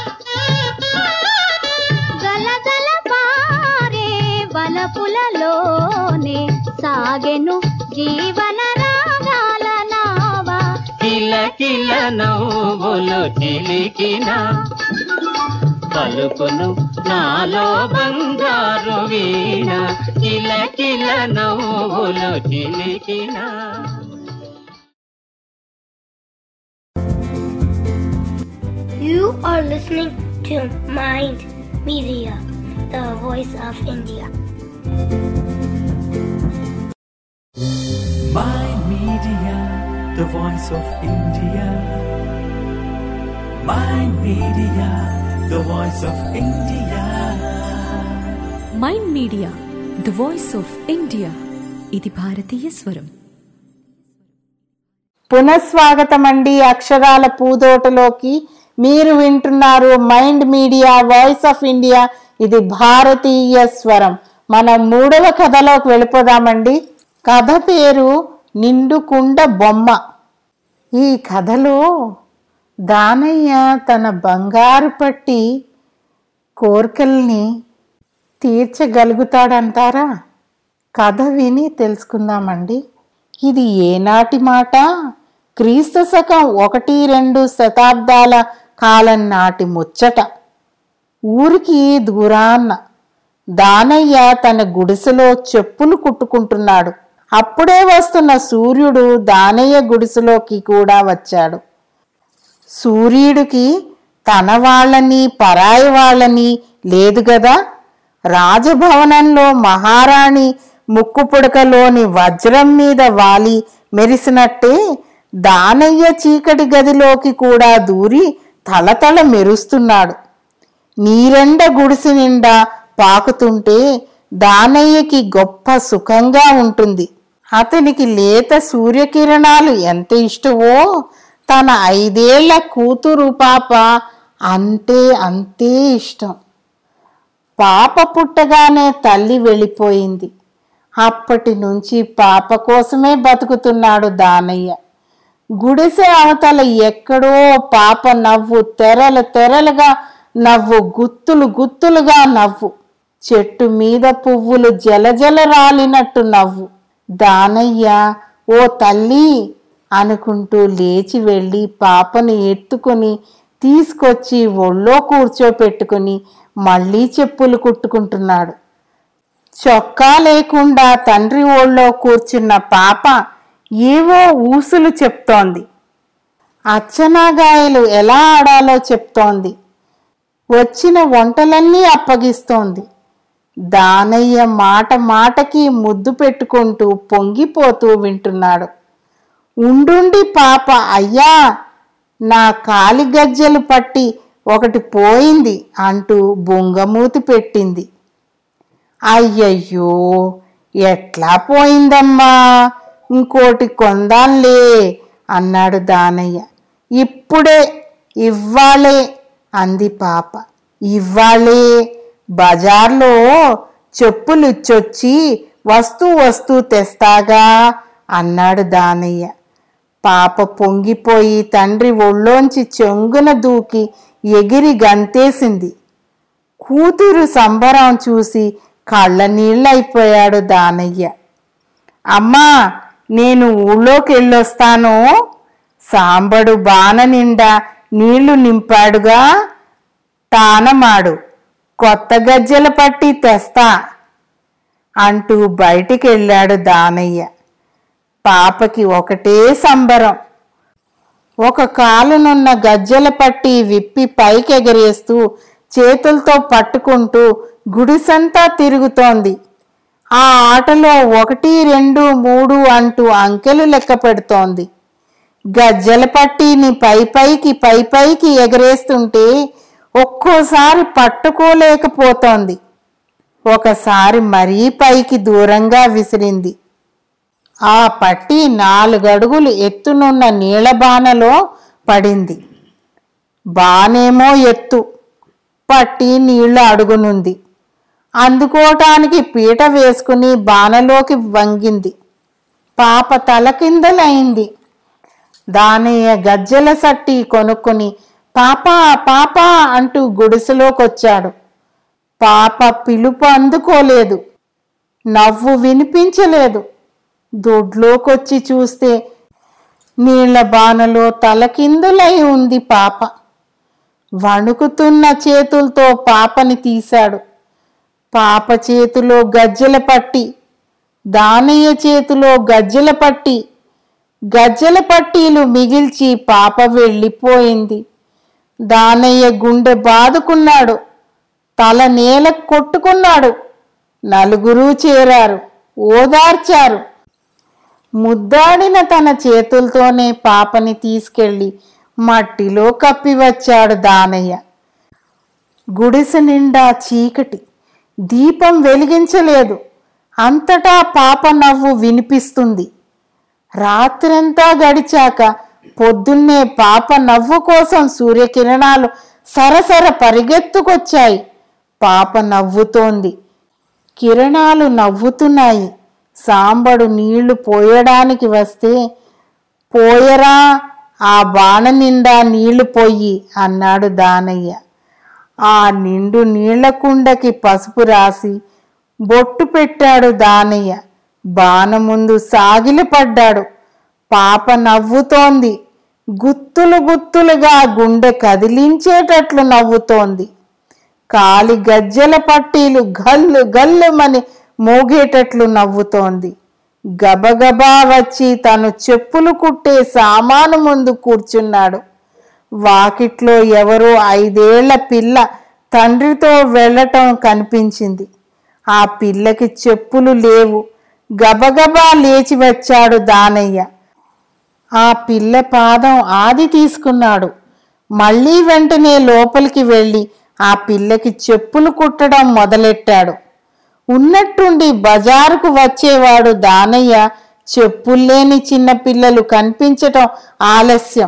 గలగల పారే వలపులలోనే సాగెను జీవన రాగాల నావా కిల కిల నవ్వులు చిలికిన పలుకును నాలో బంగారు వీణ కిలకిల నవ్వులు చిలికిన You are listening to Mind Media, the voice of India. Mind Media, the voice of India. Mind Media, the voice of India. Mind media the voice of India ఇది భారతీయ స్వరం పునఃస్వాగతం అండి అక్షరాల పూదోటలోకి మీరు వింటున్నారు mind media voice of India ఇది భారతీయ స్వరం మన మూడవ కథలోకి వెళ్ళిపోదామండి కథ పేరు నిండుకుండ బొమ్మ ఈ కథలో దానయ్య తన బంగారు పట్టి కోరికల్ని తీర్చగలుగుతాడంటారా కథ విని తెలుసుకుందామండి ఇది ఏనాటి మాట క్రీస్తు శకం ఒకటి రెండు శతాబ్దాల కాలం నాటి ముచ్చట ఊరికి దూరాన్న దానయ్య తన గుడిసెలో చెప్పులు కుట్టుకుంటున్నాడు అప్పుడే వస్తున్న సూర్యుడు దానయ్య గుడిసెలోకి కూడా వచ్చాడు సూర్యుడికి తన వాళ్ళని పరాయి వాళ్ళని లేదు గదా రాజభవనంలో మహారాణి ముక్కు పుడకలోని వజ్రం మీద వాలి మెరిసినట్టే దానయ్య చీకటి గదిలోకి కూడా దూరి తలతల మెరుస్తున్నాడు నీరెండ గుడిసి నిండా పాకుతుంటే దానయ్యకి గొప్ప సుఖంగా ఉంటుంది అతనికి లేత సూర్యకిరణాలు ఎంత ఇష్టమో తన ఐదేళ్ల కూతురు పాప అంతే అంతే ఇష్టం పాప పుట్టగానే తల్లి వెళ్ళిపోయింది అప్పటి నుంచి పాప కోసమే బతుకుతున్నాడు దానయ్య గుడిసె అవతల ఎక్కడో పాప నవ్వు తెరలు తెరలుగా నవ్వు గుత్తులు గుత్తులుగా నవ్వు చెట్టు మీద పువ్వులు జలజల రాలినట్టు నవ్వు దానయ్య ఓ తల్లి అనుకుంటూ లేచి వెళ్ళి పాపని ఎత్తుకొని తీసుకొచ్చి ఒళ్ళో కూర్చోపెట్టుకుని మళ్ళీ చెప్పులు కుట్టుకుంటున్నాడు చొక్కా లేకుండా తండ్రి ఒళ్ళో కూర్చున్న పాప ఏవో ఊసులు చెప్తోంది అచ్చనాగాయలు ఎలా ఆడాలో చెప్తోంది వచ్చిన వంటలన్నీ అప్పగిస్తోంది దానయ్య మాట మాటకి ముద్దు పెట్టుకుంటూ పొంగిపోతూ వింటున్నాడు ఉండుండి పాప అయ్యా నా కాలి గజ్జెలు పట్టి ఒకటి పోయింది అంటూ బొంగమూతి పెట్టింది అయ్యయ్యో ఎట్లా పోయిందమ్మా ఇంకోటి కొందాంలే అన్నాడు దానయ్య ఇప్పుడే ఇవ్వాలే అంది పాప ఇవ్వాలే బజార్లో చెప్పులు ఇచ్చొచ్చి వస్తూ వస్తూ తెస్తాగా అన్నాడు దానయ్య పాప పొంగిపోయి తండ్రి ఒళ్ళోంచి చెంగున దూకి ఎగిరి గంతేసింది కూతురు సంబరం చూసి కళ్ళ నీళ్ళైపోయాడు దానయ్య అమ్మా నేను ఊళ్ళోకి వెళ్ళొస్తాను సాంబడు బాన నిండా నీళ్లు నింపాడుగా తానమాడు కొత్త గజ్జెల పట్టి తెస్తా అంటూ బయటికి వెళ్ళాడు దానయ్య పాపకి ఒకటే సంబరం ఒక కాలునున్న గజ్జెల పట్టి విప్పి పైకి ఎగరేస్తూ చేతులతో పట్టుకుంటూ గుడిసంతా తిరుగుతోంది ఆ ఆటలో ఒకటి రెండు మూడు అంటూ అంకెలు లెక్క పెడుతోంది గజ్జెల పట్టీని పై పైకి పై పైకి ఎగరేస్తుంటే ఒక్కోసారి పట్టుకోలేకపోతోంది ఒకసారి మరీ పైకి దూరంగా విసిరింది ఆ పట్టి నాలుగడుగులు ఎత్తునున్న నీళ్ల బానలో పడింది బానేమో ఎత్తు పట్టి నీళ్లు అడుగునుంది అందుకోటానికి పీట వేసుకుని బానలోకి వంగింది పాప తలకిందలైంది దానయ్య గజ్జెల సట్టి కొనుక్కుని పాపా పాపా అంటూ గుడిసెలోకొచ్చాడు పాప పిలుపు అందుకోలేదు నవ్వు వినిపించలేదు దొడ్లోకొచ్చి చూస్తే నీళ్ల బానలో తలకిందులై ఉంది పాప వణుకుతున్న చేతులతో పాపని తీశాడు పాప చేతిలో గజ్జెల పట్టి దానయ్య చేతిలో గజ్జెల పట్టి గజ్జెల పట్టీలు మిగిల్చి పాప వెళ్ళిపోయింది దానయ్య గుండె బాదుకున్నాడు తల నేల కొట్టుకున్నాడు నలుగురు చేరారు ఓదార్చారు ముద్దాడిన తన చేతులతోనే పాపని తీసుకెళ్లి మట్టిలో కప్పి వచ్చాడు దానయ్య గుడిసె నిండా చీకటి దీపం వెలిగించలేదు అంతటా పాప నవ్వు వినిపిస్తుంది రాత్రంతా గడిచాక పొద్దున్నే పాప నవ్వు కోసం సూర్యకిరణాలు సరసర పరిగెత్తుకొచ్చాయి పాప నవ్వుతోంది కిరణాలు నవ్వుతున్నాయి సాంబడు నీళ్లు పోయడానికి వస్తే పోయరా ఆ బాణ నిండా నీళ్లు పొయ్యి అన్నాడు దానయ్య ఆ నిండు నీళ్ల కుండకి పసుపు రాసి బొట్టు పెట్టాడు దానయ్య బాణ ముందు సాగిలపడ్డాడు పాప నవ్వుతోంది గుత్తులు గుత్తులుగా గుండె కదిలించేటట్లు నవ్వుతోంది కాలి గజ్జెల పట్టీలు గల్లు గల్లుమని మోగేటట్లు నవ్వుతోంది గబగబా వచ్చి తను చెప్పులు కుట్టే సామాను ముందు కూర్చున్నాడు వాకిట్లో ఎవరో ఐదేళ్ల పిల్ల తండ్రితో వెళ్ళటం కనిపించింది ఆ పిల్లకి చెప్పులు లేవు గబగబా లేచి వచ్చాడు దానయ్య ఆ పిల్ల పాదం ఆది తీసుకున్నాడు మళ్ళీ వెంటనే లోపలికి వెళ్ళి ఆ పిల్లకి చెప్పులు కుట్టడం మొదలెట్టాడు ఉన్నట్టుండి బజారుకు వచ్చేవాడు దానయ్య చెప్పుల్లేని చిన్నపిల్లలు కనిపించటం ఆలస్యం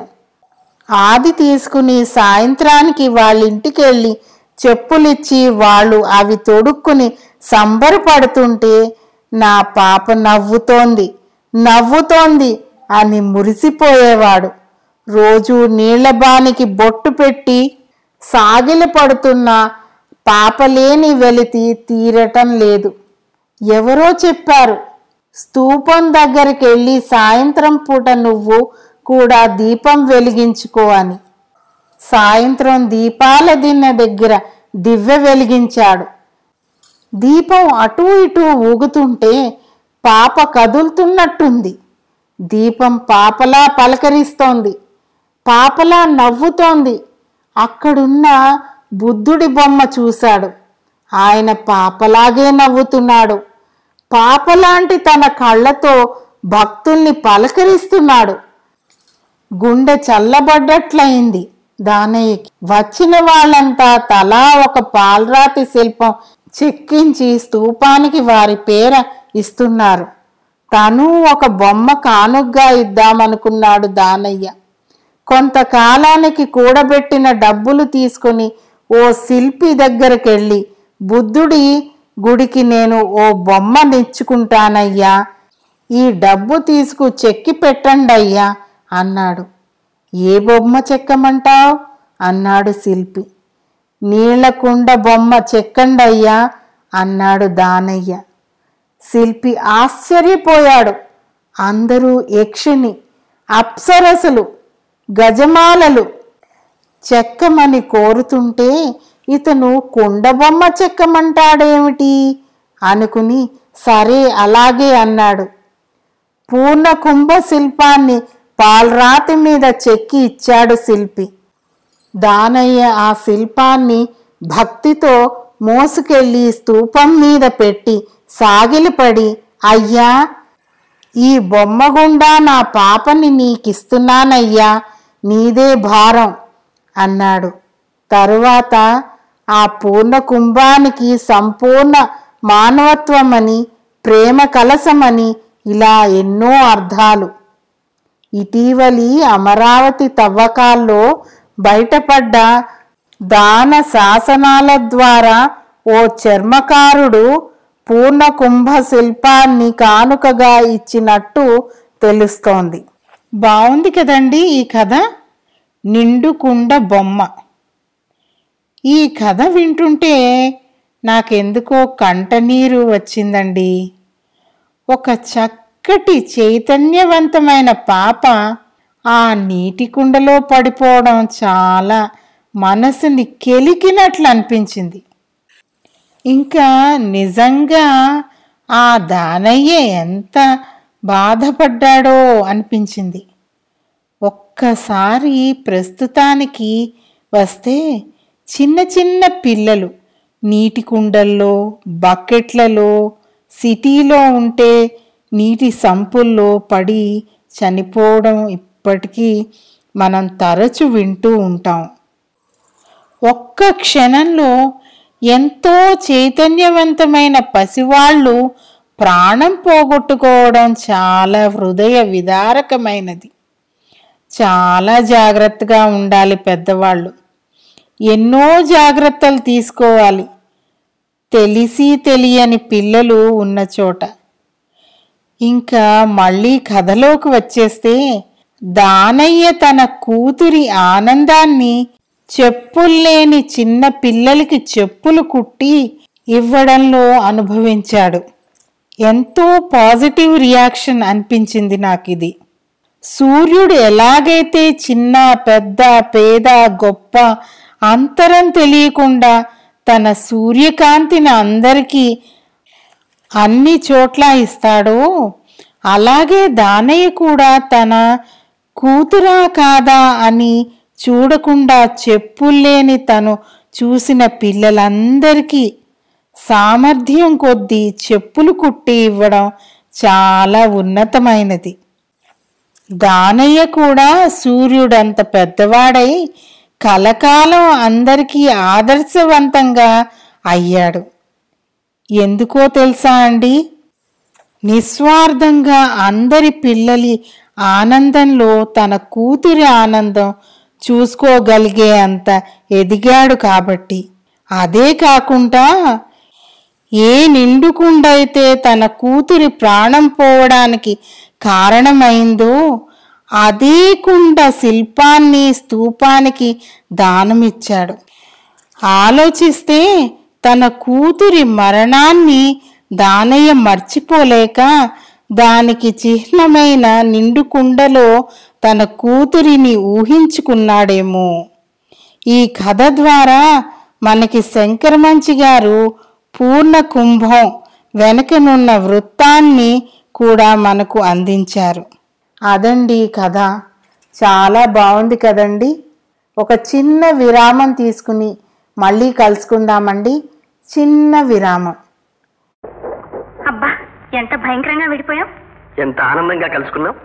ఆది తీసుకుని సాయంత్రానికి వాళ్ళ ఇంటికి వెళ్ళి చెప్పులిచ్చి వాళ్ళు అవి తొడుక్కుని సంబరపడుతుంటే నా పాప నవ్వుతోంది నవ్వుతోంది అని మురిసిపోయేవాడు రోజు నీళ్లబానికి బొట్టు పెట్టి సాగిల పడుతున్న పాపలేని వెలితి తీరటం లేదు ఎవరో చెప్పారు స్తూపం దగ్గరికి వెళ్ళి సాయంత్రం పూట నువ్వు కూడా దీపం వెలిగించుకో అని సాయంత్రం దీపాల దిన్నె దగ్గర దివ్వె వెలిగించాడు దీపం అటూ ఇటూ ఊగుతుంటే పాప కదులుతున్నట్టుంది దీపం పాపలా పలకరిస్తోంది పాపలా నవ్వుతోంది అక్కడున్న బుద్ధుడి బొమ్మ చూశాడు ఆయన పాపలాగే నవ్వుతున్నాడు పాపలాంటి తన కళ్ళతో భక్తుల్ని పలకరిస్తున్నాడు గుండె చల్లబడ్డట్లయింది దానయ్యకి వచ్చిన వాళ్ళంతా తలా ఒక పాలరాతి శిల్పం చెక్కించి స్తూపానికి వారి పేర ఇస్తున్నారు తను ఒక బొమ్మ కానుగ్గా ఇద్దామనుకున్నాడు దానయ్య కొంతకాలానికి కూడబెట్టిన డబ్బులు తీసుకుని ఓ శిల్పి దగ్గరకెళ్ళి బుద్ధుడి గుడికి నేను ఓ బొమ్మ నిచ్చుకుంటానయ్యా ఈ డబ్బు తీసుకు చెక్కి పెట్టండి అయ్యా అన్నాడు ఏ బొమ్మ చెక్కమంటావ్ అన్నాడు శిల్పి నీళ్లకుండ బొమ్మ చెక్కండయ్యా అన్నాడు దానయ్య శిల్పి ఆశ్చర్యపోయాడు అందరూ యక్షిని అప్సరసలు గజమాలలు చెక్కమని కోరుతుంటే ఇతను కుండబొమ్మ చెక్కమంటాడేమిటి అనుకుని సరే అలాగే అన్నాడు పూర్ణ కుంభ శిల్పాన్ని పాలరాతి మీద చెక్కి ఇచ్చాడు శిల్పి దానయ్య ఆ శిల్పాన్ని భక్తితో మోసుకెళ్ళి స్తూపం మీద పెట్టి సాగిలిపడి అయ్యా ఈ బొమ్మ గుండా నా పాపని నీకిస్తున్నానయ్యా నీదే భారం అన్నాడు తరువాత ఆ పూర్ణ కుంభానికి సంపూర్ణ మానవత్వమని ప్రేమ కలసమని ఇలా ఎన్నో అర్థాలు ఇటీవలి అమరావతి తవ్వకాల్లో బయటపడ్డ దాన శాసనాల ద్వారా ఓ చర్మకారుడు పూర్ణ కుంభ శిల్పాన్ని కానుకగా ఇచ్చినట్టు తెలుస్తోంది బాగుంది కదండి ఈ కథ నిండుకుండ బొమ్మ ఈ కథ వింటుంటే నాకెందుకో కంటనీరు వచ్చిందండి ఒక చక్కటి చైతన్యవంతమైన పాప ఆ నీటి కుండలో పడిపోవడం చాలా మనసుని కెలికినట్లు అనిపించింది ఇంకా నిజంగా ఆ దానయ్య ఎంత బాధపడ్డాడో అనిపించింది ఒక్కసారి ప్రస్తుతానికి వస్తే చిన్న చిన్న పిల్లలు నీటి కుండల్లో బకెట్లలో సిటీలో ఉంటే నీటి సంపుల్లో పడి చనిపోవడం ఇప్పటికీ మనం తరచు వింటూ ఉంటాం ఒక్క క్షణంలో ఎంతో చైతన్యవంతమైన పసివాళ్ళు ప్రాణం పోగొట్టుకోవడం చాలా హృదయ విదారకమైనది చాలా జాగ్రత్తగా ఉండాలి పెద్దవాళ్ళు ఎన్నో జాగ్రత్తలు తీసుకోవాలి తెలిసి తెలియని పిల్లలు ఉన్న చోట ఇంకా మళ్ళీ కథలోకి వచ్చేస్తే దానయ్య తన కూతురి ఆనందాన్ని చెప్పుల్లేని చిన్న పిల్లలకి చెప్పులు కుట్టి ఇవ్వడంలో అనుభవించాడు ఎంతో పాజిటివ్ రియాక్షన్ అనిపించింది నాకు ఇది సూర్యుడు ఎలాగైతే చిన్న పెద్ద పేద గొప్ప అంతరం తెలియకుండా తన సూర్యకాంతిని అందరికీ అన్ని చోట్ల ఇస్తాడో అలాగే దానయ్య కూడా తన కూతురా కాదా అని చూడకుండా చెప్పుల్లేని తను చూసిన పిల్లలందరికీ సామర్థ్యం కొద్దీ చెప్పులు కుట్టి ఇవ్వడం చాలా ఉన్నతమైనది దానయ్య కూడా సూర్యుడంత పెద్దవాడై కలకాలం అందరికీ ఆదర్శవంతంగా అయ్యాడు ఎందుకో తెలుసా అండి నిస్వార్థంగా అందరి పిల్లలి ఆనందంలో తన కూతురి ఆనందం చూసుకోగలిగే అంత ఎదిగాడు కాబట్టి అదే కాకుండా ఏ నిండుకుండైతే తన కూతురి ప్రాణం పోవడానికి కారణమైందో అదే కుండ శిల్పాన్ని స్తూపానికి దానమిచ్చాడు ఆలోచిస్తే తన కూతురి మరణాన్ని దానయ్య మర్చిపోలేక దానికి చిహ్నమైన నిండు కుండలో తన కూతురిని ఊహించుకున్నాడేమో ఈ కథ ద్వారా మనకి శంకరమంచి గారు పూర్ణ కుంభం వెనకనున్న వృత్తాన్ని కూడా మనకు అందించారు అదండి ఈ కథ చాలా బాగుంది కదండి ఒక చిన్న విరామం తీసుకుని మళ్ళీ కలుసుకుందామండి చిన్న విరామం అబ్బా ఎంత భయంకరంగా విడిపోయాం ఎంత ఆనందంగా కలుసుకున్నాం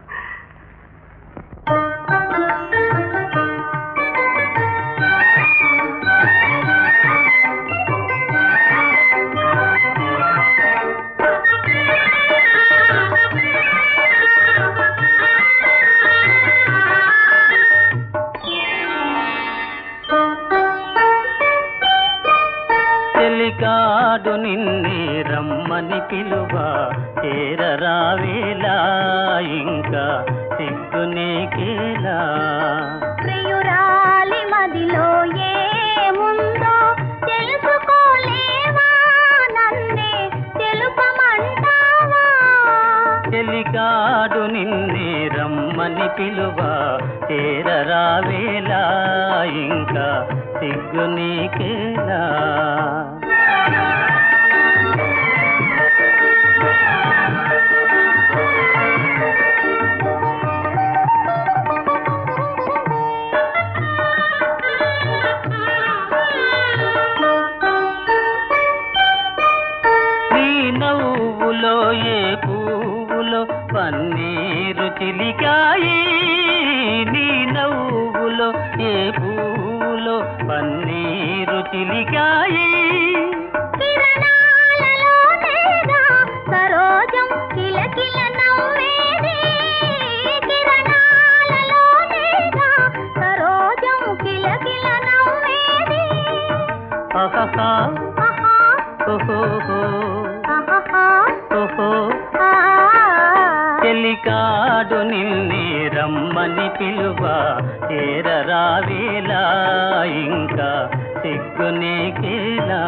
చెలికాడు నిన్నే రమ్మని పిలువ చేరరావేలా ఇంకా సిగ్గు నీకేలా ప్రియురాలి మదిలో ఏముందో తెలుసుకోలేవా నన్నే తెలుపమంటావా చెలికాడు నిన్నే రమ్మని పిలువ చేరరావేలా ఇంకా సిగ్గు నీకేలా నీ నవ్వులో ఏ పువ్వులో పన్నీరు చిలికాయి నీ నవ్వులో ఏ పువ్వులో పన్నీరు చిలికాయి కిరణాలలో తేగా సరోజం కిలకిల నవ్వేది కిరణాలలో తేగా సరోజం కిలకిల నవ్వేది ఆహాహా, ఆహా ఓహోహో, ఆహాహా ఓహో ఆ చెలికాడు నిన్నే రమ్మని పిలువ చేరరావేలా ఇంకా సిగ్గు నీకేలా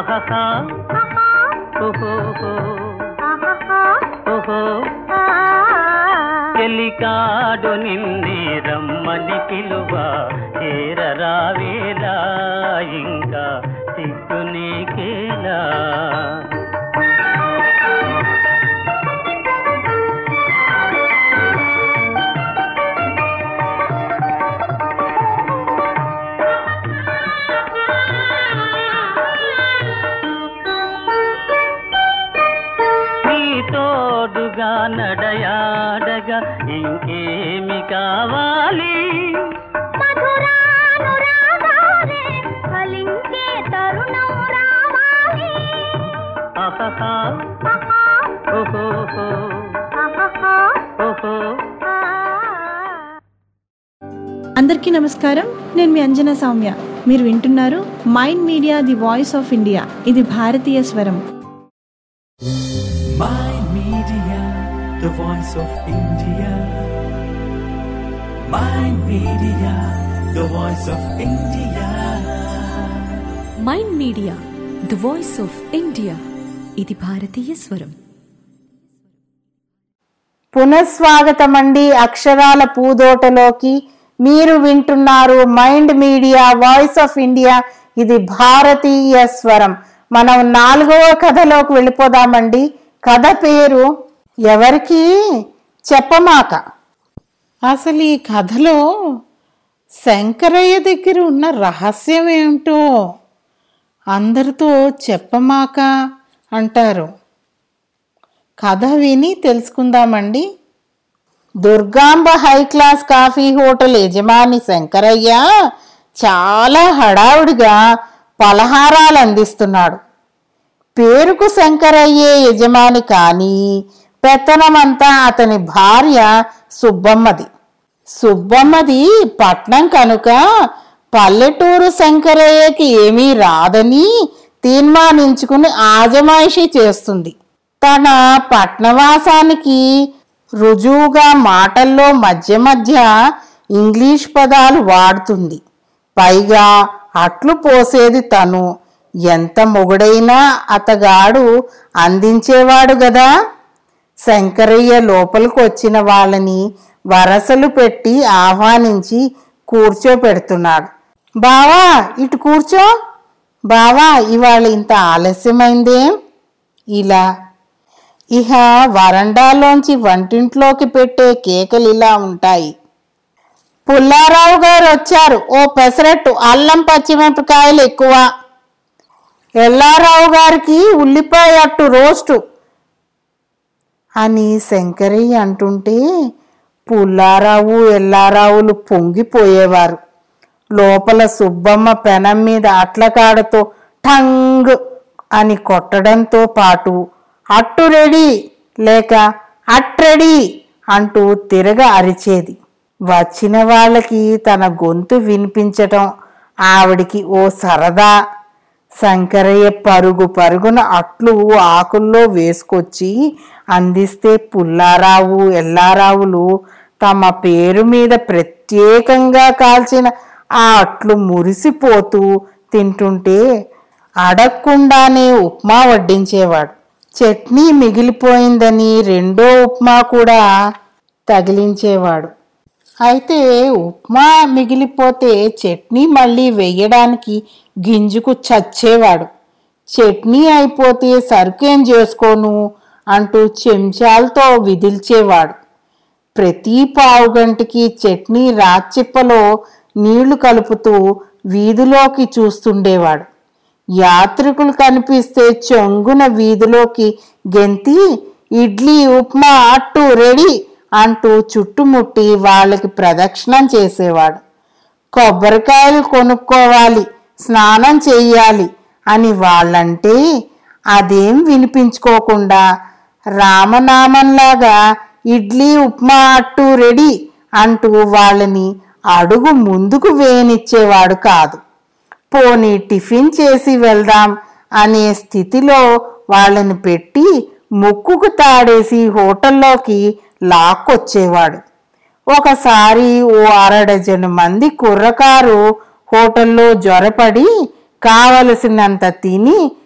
ఆహాహా ఆహా ఓహోహో ఆహాహా ఓహో ఆ చెలికాడు నిన్నే రమ్మని పిలువ చేరరావేలా ఇంకా సిగ్గునేకేలా నీ తోడుగా నడయాడగా ఇంకేమి కావాలి మధురానురాగాలే ఫలించే తరుణం రావాలి ఆహాహా ఆహా ఓహోహో ఆహాహా ఓహో ఆ అందరికీ నమస్కారం నేను మీ అంజనా సౌమ్య మీరు వింటున్నారు mind media the voice of India ఇది భారతీయ స్వరం Mind Media, the voice of India. Mind Media, the voice of India. Mind media the voice of India ఇది భారతీయ స్వరం పునఃస్వాగతమండి అక్షరాల పూదోటలోకి మీరు వింటున్నారు mind media voice of India ఇది భారతీయ స్వరం మనం నాలుగవ కథలోకి వెళ్ళిపోదామండి కథ పేరు ఎవరికి చెప్పమాక అసలు ఈ కథలో శంకరయ్య దగ్గర ఉన్న రహస్యం ఏమిటో అందరితో చెప్పమాక అంటారు కథ విని తెలుసుకుందామండి Durgamba high class coffee hotel యజమాని శంకరయ్య చాలా హడావుడిగా పలహారాలు అందిస్తున్నాడు పేరుకు శంకరయ్యే యజమాని కానీ పెత్తనమంతా అతని భార్య సుబ్బమ్మది సుబ్బమ్మది పట్నం కనుక పల్లెటూరు శంకరయ్యకి ఏమీ రాదని తీర్మానించుకుని ఆజమాయిషీ చేస్తుంది తన పట్నవాసానికి రుజువుగా మాటల్లో మధ్య మధ్య ఇంగ్లీష్ పదాలు వాడుతుంది పైగా అట్లు పోసేది తను ఎంత మొగుడైనా అతగాడు అందించేవాడు గదా శంకరయ్య లోపలికి వచ్చిన వాళ్ళని వరసలు పెట్టి ఆహ్వానించి కూర్చోపెడుతున్నాడు బావా ఇటు కూర్చో బావా ఇవాళ ఇంత ఆలస్యమైందేం ఇలా ఇహ వరండాలోంచి వంటింట్లోకి పెట్టే కేకలు ఇలా ఉంటాయి పుల్లారావు గారు వచ్చారు ఓ పెసరట్టు అల్లం పచ్చిమిరపకాయలు ఎక్కువ ఎల్లారావు గారికి ఉల్లిపాయ అట్టు రోస్టు అని శంకరయ్య అంటుంటే పుల్లారావు ఎల్లారావులు పొంగిపోయేవారు లోపల సుబ్బమ్మ పెనం మీద అట్లకాడతో టంగ్ అని కొట్టడంతో పాటు అట్టు రెడీ లేక అట్రెడీ అంటూ తిరగ అరిచేది వచ్చిన వాళ్ళకి తన గొంతు వినిపించటం ఆవిడికి ఓ సరదా శంకరయ్య పరుగు పరుగున అట్లు ఆకుల్లో వేసుకొచ్చి అందిస్తే పుల్లారావు ఎల్లారావులు తమ పేరు మీద ప్రత్యేకంగా కాల్చిన ఆ అట్లు మురిసిపోతూ తింటుంటే అడగకుండానే ఉప్మా వడ్డించేవాడు చట్నీ మిగిలిపోయిందని రెండో ఉప్మా కూడా తగిలించేవాడు అయితే ఉప్మా మిగిలిపోతే చట్నీ మళ్ళీ వెయ్యడానికి గింజుకు చచ్చేవాడు చట్నీ అయిపోతే సరుకేం చేసుకోను అంటూ చెంచాలతో విదిల్చేవాడు ప్రతి పావు గంటకి చట్నీ రాచిప్పలో నీళ్లు కలుపుతూ వీధిలోకి చూస్తుండేవాడు యాత్రికులు కనిపిస్తే చొంగున వీధిలోకి గెంతి ఇడ్లీ ఉప్మా అట్టు రెడీ అంటూ చుట్టుముట్టి వాళ్ళకి ప్రదక్షిణం చేసేవాడు కొబ్బరికాయలు కొనుక్కోవాలి స్నానం చెయ్యాలి అని వాళ్ళంటే అదేం వినిపించుకోకుండా రామనామంలాగా ఇడ్లీ ఉప్మా అట్టు రెడీ అంటూ వాళ్ళని అడుగు ముందుకు వేయనిచ్చేవాడు కాదు పోనీ టిఫిన్ చేసి వెళ్దాం అనే స్థితిలో వాళ్ళని పెట్టి ముక్కుకు తాడేసి హోటల్లోకి లాక్కొచ్చేవాడు ఒకసారి ఓ అరడజను మంది కుర్రకారు హోటల్లో జ్వరపడి కావలసినంత తిని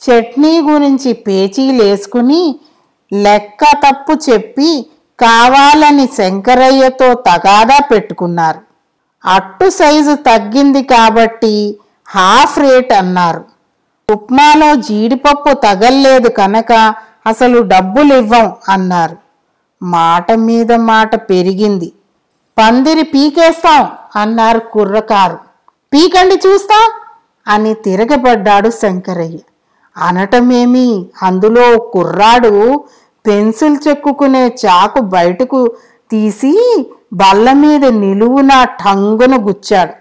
చట్నీ గురించి పేచీలేసుకుని లెక్క తప్పు చెప్పి కావాలని శంకరయ్యతో తగాదా పెట్టుకున్నారు అట్టు సైజు తగ్గింది కాబట్టి హాఫ్ రేట్ అన్నారు ఉప్మాలో జీడిపప్పు తగల్లేదు కనుక అసలు డబ్బులు ఇవ్వం అన్నారు మాట మీద మాట పెరిగింది పందిరి పీకేస్తాం అన్నారు కుర్రకారు పీకండి చూస్తాం అని తిరగబడ్డాడు శంకరయ్య అనటమేమి అందులో ఓ కుర్రాడు పెన్సిల్ చెక్కుకునే చాకు బయటకు తీసి బల్ల మీద నిలువున టంగున గుచ్చాడు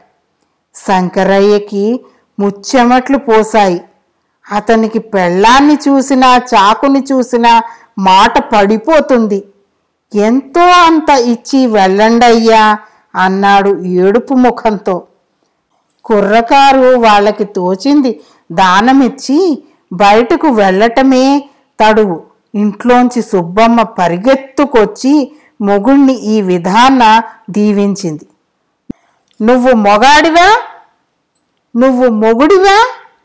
శంకరయ్యకి ముచ్చెమట్లు పోసాయి అతనికి పెళ్ళాన్ని చూసినా చాకుని చూసినా మాట పడిపోతుంది ఎంతో అంత ఇచ్చి వెళ్ళండయ్యా అన్నాడు ఏడుపు ముఖంతో కుర్రకారు వాళ్ళకి తోచింది దానమిచ్చి బయటకు వెళ్ళటమే తడువు ఇంట్లోంచి సుబ్బమ్మ పరిగెత్తుకొచ్చి మొగుణ్ణి ఈ విధాన దీవించింది నువ్వు మొగాడివా నువ్వు మొగుడివా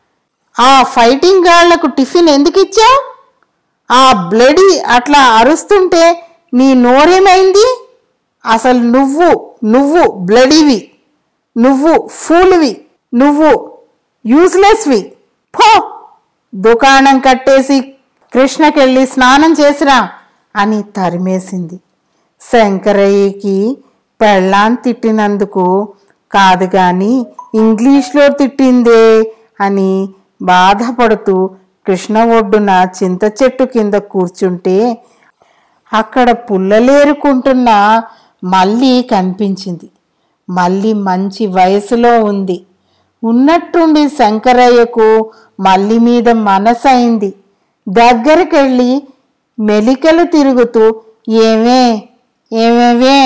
ఆ ఫైటింగ్ గాళ్లకు టిఫిన్ ఎందుకు ఇచ్చావు ఆ బ్లడీ అట్లా అరుస్తుంటే నీ నోరేమైంది అసలు నువ్వు నువ్వు బ్లడీవి నువ్వు ఫూల్వి నువ్వు యూస్లెస్వి పో దుకాణం కట్టేసి కృష్ణకెళ్ళి స్నానం చేసిరా అని తరిమేసింది శంకరయ్యకి పెళ్ళాన్ తిట్టినందుకు కాదు గాని ఇంగ్లీష్లో తిట్టిందే అని బాధపడుతూ కృష్ణ ఒడ్డున చింత చెట్టు కింద కూర్చుంటే అక్కడ పుల్లలేరుకుంటున్న మళ్ళీ కనిపించింది మళ్ళీ మంచి వయసులో ఉంది ఉన్నట్టుండి శంకరయ్యకు మల్లి మీద మనసైంది దగ్గరికెళ్ళి మెలికలు తిరుగుతూ ఏమే ఏమేవే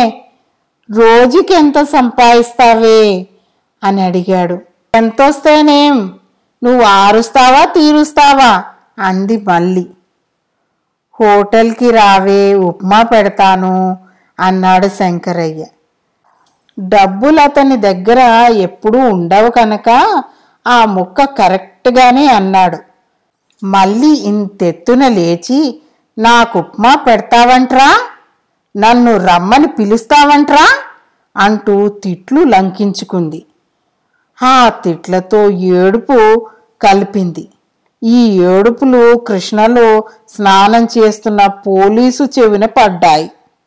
రోజుకెంత సంపాదిస్తావే అని అడిగాడు ఎంతొస్తేనేం నువ్వు ఆరుస్తావా తీరుస్తావా అంది మళ్ళీ హోటల్కి రావే ఉప్మా పెడతాను అన్నాడు శంకరయ్య డబ్బులు అతని దగ్గర ఎప్పుడూ ఉండవు కనుక ఆ ముక్క కరెక్ట్గానే అన్నాడు మళ్ళీ ఇంతెత్తున లేచి నాకు ఉప్మా పెడతావంట్రా నన్ను రమ్మని పిలుస్తావంట్రా అంటూ తిట్లు లంకించుకుంది ఆ తిట్లతో ఏడుపు కలిపింది ఈ ఏడుపులు కృష్ణలో స్నానం చేస్తున్న పోలీసు చెవిన పడ్డాయి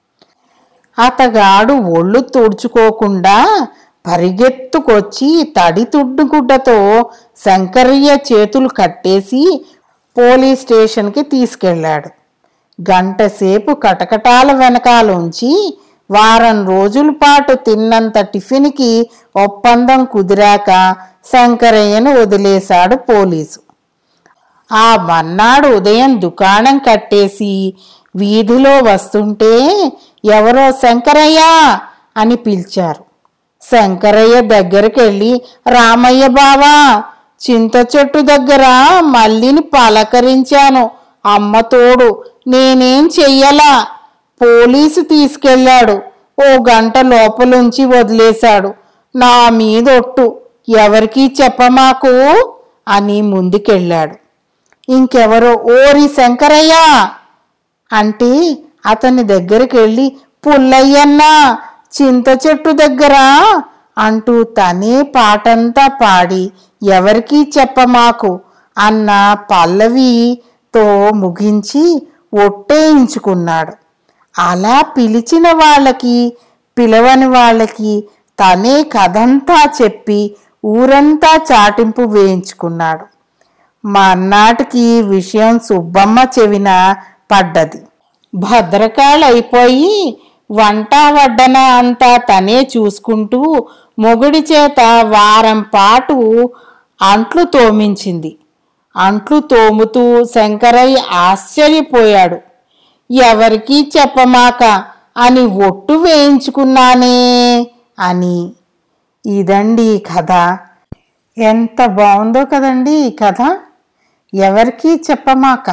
అతగాడు ఒళ్ళు తుడుచుకోకుండా పరిగెత్తుకొచ్చి తడి తుడ్డుగుడ్డతో శంకరయ్య చేతులు కట్టేసి పోలీస్ స్టేషన్కి తీసుకెళ్ళాడు గంటసేపు కటకటాల వెనకాలుంచి వారం రోజుల పాటు తిన్నంత టిఫిన్కి ఒప్పందం కుదిరాక శంకరయ్యను వదిలేశాడు పోలీసు ఆ మన్నాడు ఉదయం దుకాణం కట్టేసి వీధిలో వస్తుంటే ఎవరో శంకరయ్య అని పిలిచారు శంకరయ్య దగ్గరికి వెళ్ళి రామయ్య బావా చింత చెట్టు దగ్గర మల్లిని పలకరించాను అమ్మ తోడు నేనేం చెయ్యలా పోలీసు తీసుకెళ్ళాడు ఓ గంట లోపలుంచి వదిలేశాడు నా మీదొట్టు ఎవరికీ చెప్పమాకు అని ముందుకెళ్ళాడు ఇంకెవరో ఓరి శంకరయ్య అంటే అతని దగ్గరికి వెళ్ళి పుల్లయ్యన్నా చింత చెట్టు దగ్గర అంటూ తనే పాటంతా పాడి ఎవరికీ చెప్పమాకు అన్న పల్లవితో ముగించి ఒట్టేయించుకున్నాడు అలా పిలిచిన వాళ్ళకి పిలవని వాళ్ళకి తనే కథంతా చెప్పి ఊరంతా చాటింపు వేయించుకున్నాడు మర్నాటికి విషయం సుబ్బమ్మ చెవిన పడ్డది భద్రకాళైపోయి వంట వడ్డన అంతా తనే చూసుకుంటూ మొగుడి చేత వారం పాటు అంట్లు తోమించింది అంట్లు తోముతూ శంకరయ్య ఆశ్చర్యపోయాడు ఎవరికీ చెప్పమాక అని ఒట్టు వేయించుకున్నానే అని ఇదండి ఈ కథ ఎంత బాగుందో కదండి ఈ కథ ఎవరికీ చెప్పమాక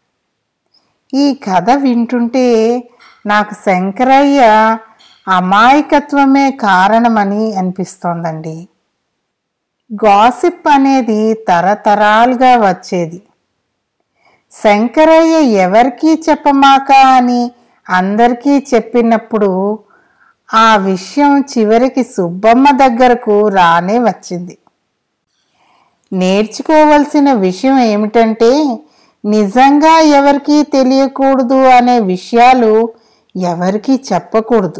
ఈ కథ వింటుంటే నాకు శంకరయ్య అమాయకత్వమే కారణమని అనిపిస్తోందండి గాసిప్ అనేది తరతరాలుగా వచ్చేది శంకరయ్య ఎవరికీ చెప్పమాక అని అందరికీ చెప్పినప్పుడు ఆ విషయం చివరికి సుబ్బమ్మ దగ్గరకు రానే వచ్చింది నేర్చుకోవలసిన విషయం ఏమిటంటే నిజంగా ఎవరికీ తెలియకూడదు అనే విషయాలు ఎవరికీ చెప్పకూడదు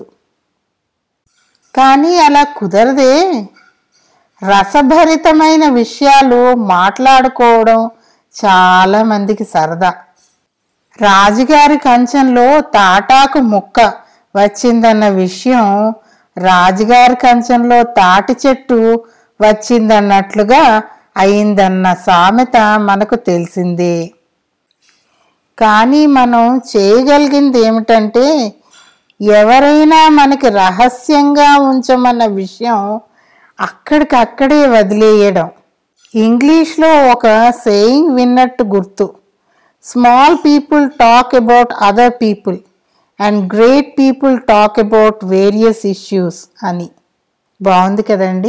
కానీ అలా కుదరదే రసభరితమైన విషయాలు మాట్లాడుకోవడం చాలా మందికి సరదా రాజుగారి కంచంలో తాటాకు ముక్క వచ్చిందన్న విషయం రాజుగారి కంచంలో తాటి చెట్టు వచ్చిందన్నట్లుగా అయిందన్న సామెత మనకు తెలిసిందే కానీ మనం చేయగలిగింది ఏమిటంటే ఎవరైనా మనకి రహస్యంగా ఉంచమన్న విషయం అక్కడికక్కడే వదిలేయడం ఇంగ్లీష్లో ఒక సేయింగ్ విన్నట్టు గుర్తు small people talk about other people and great people talk about various issues అని బాగుంది కదండి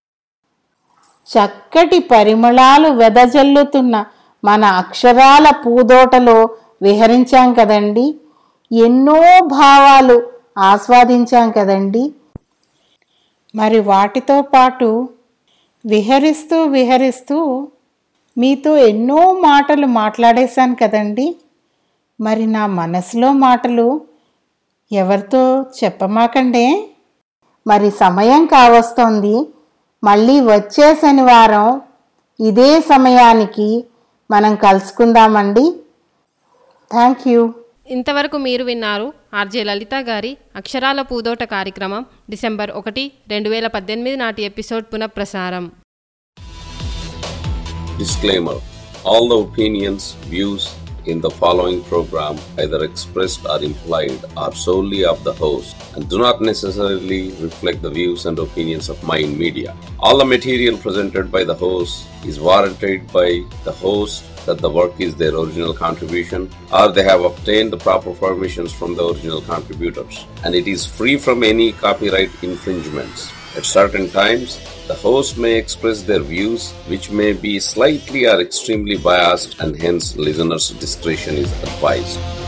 చక్కటి పరిమళాలు వెదజల్లుతున్న మన అక్షరాల పూదోటలో విహరించాం కదండి ఎన్నో భావాలు ఆస్వాదించాం కదండి మరి వాటితో పాటు విహరిస్తూ విహరిస్తూ మీతో ఎన్నో మాటలు మాట్లాడేశాను కదండి మరి నా మనసులో మాటలు ఎవరితో చెప్పమాకండే మరి సమయం కావస్తోంది మళ్ళీ వచ్చే శనివారం ఇదే సమయానికి మనం కలుసుకుందామండి థ్యాంక్ యూ ఇంతవరకు మీరు విన్నారు ఆర్జే లలిత గారి అక్షరాల పూదోట కార్యక్రమం డిసెంబర్ ఒకటి రెండు వేల పద్దెనిమిది నాటి ఎపిసోడ్ పునఃప్రసారం Disclaimer All the opinions, views in the following program, either expressed or implied, are solely of the host and do not necessarily reflect the views and opinions of Mind Media. All the material presented by the host is warranted by the host that the work is their original contribution or they have obtained the proper permissions from the original contributors and it is free from any copyright infringements. At certain times, the host may express their views which may be slightly or extremely biased and hence listeners' discretion is advised.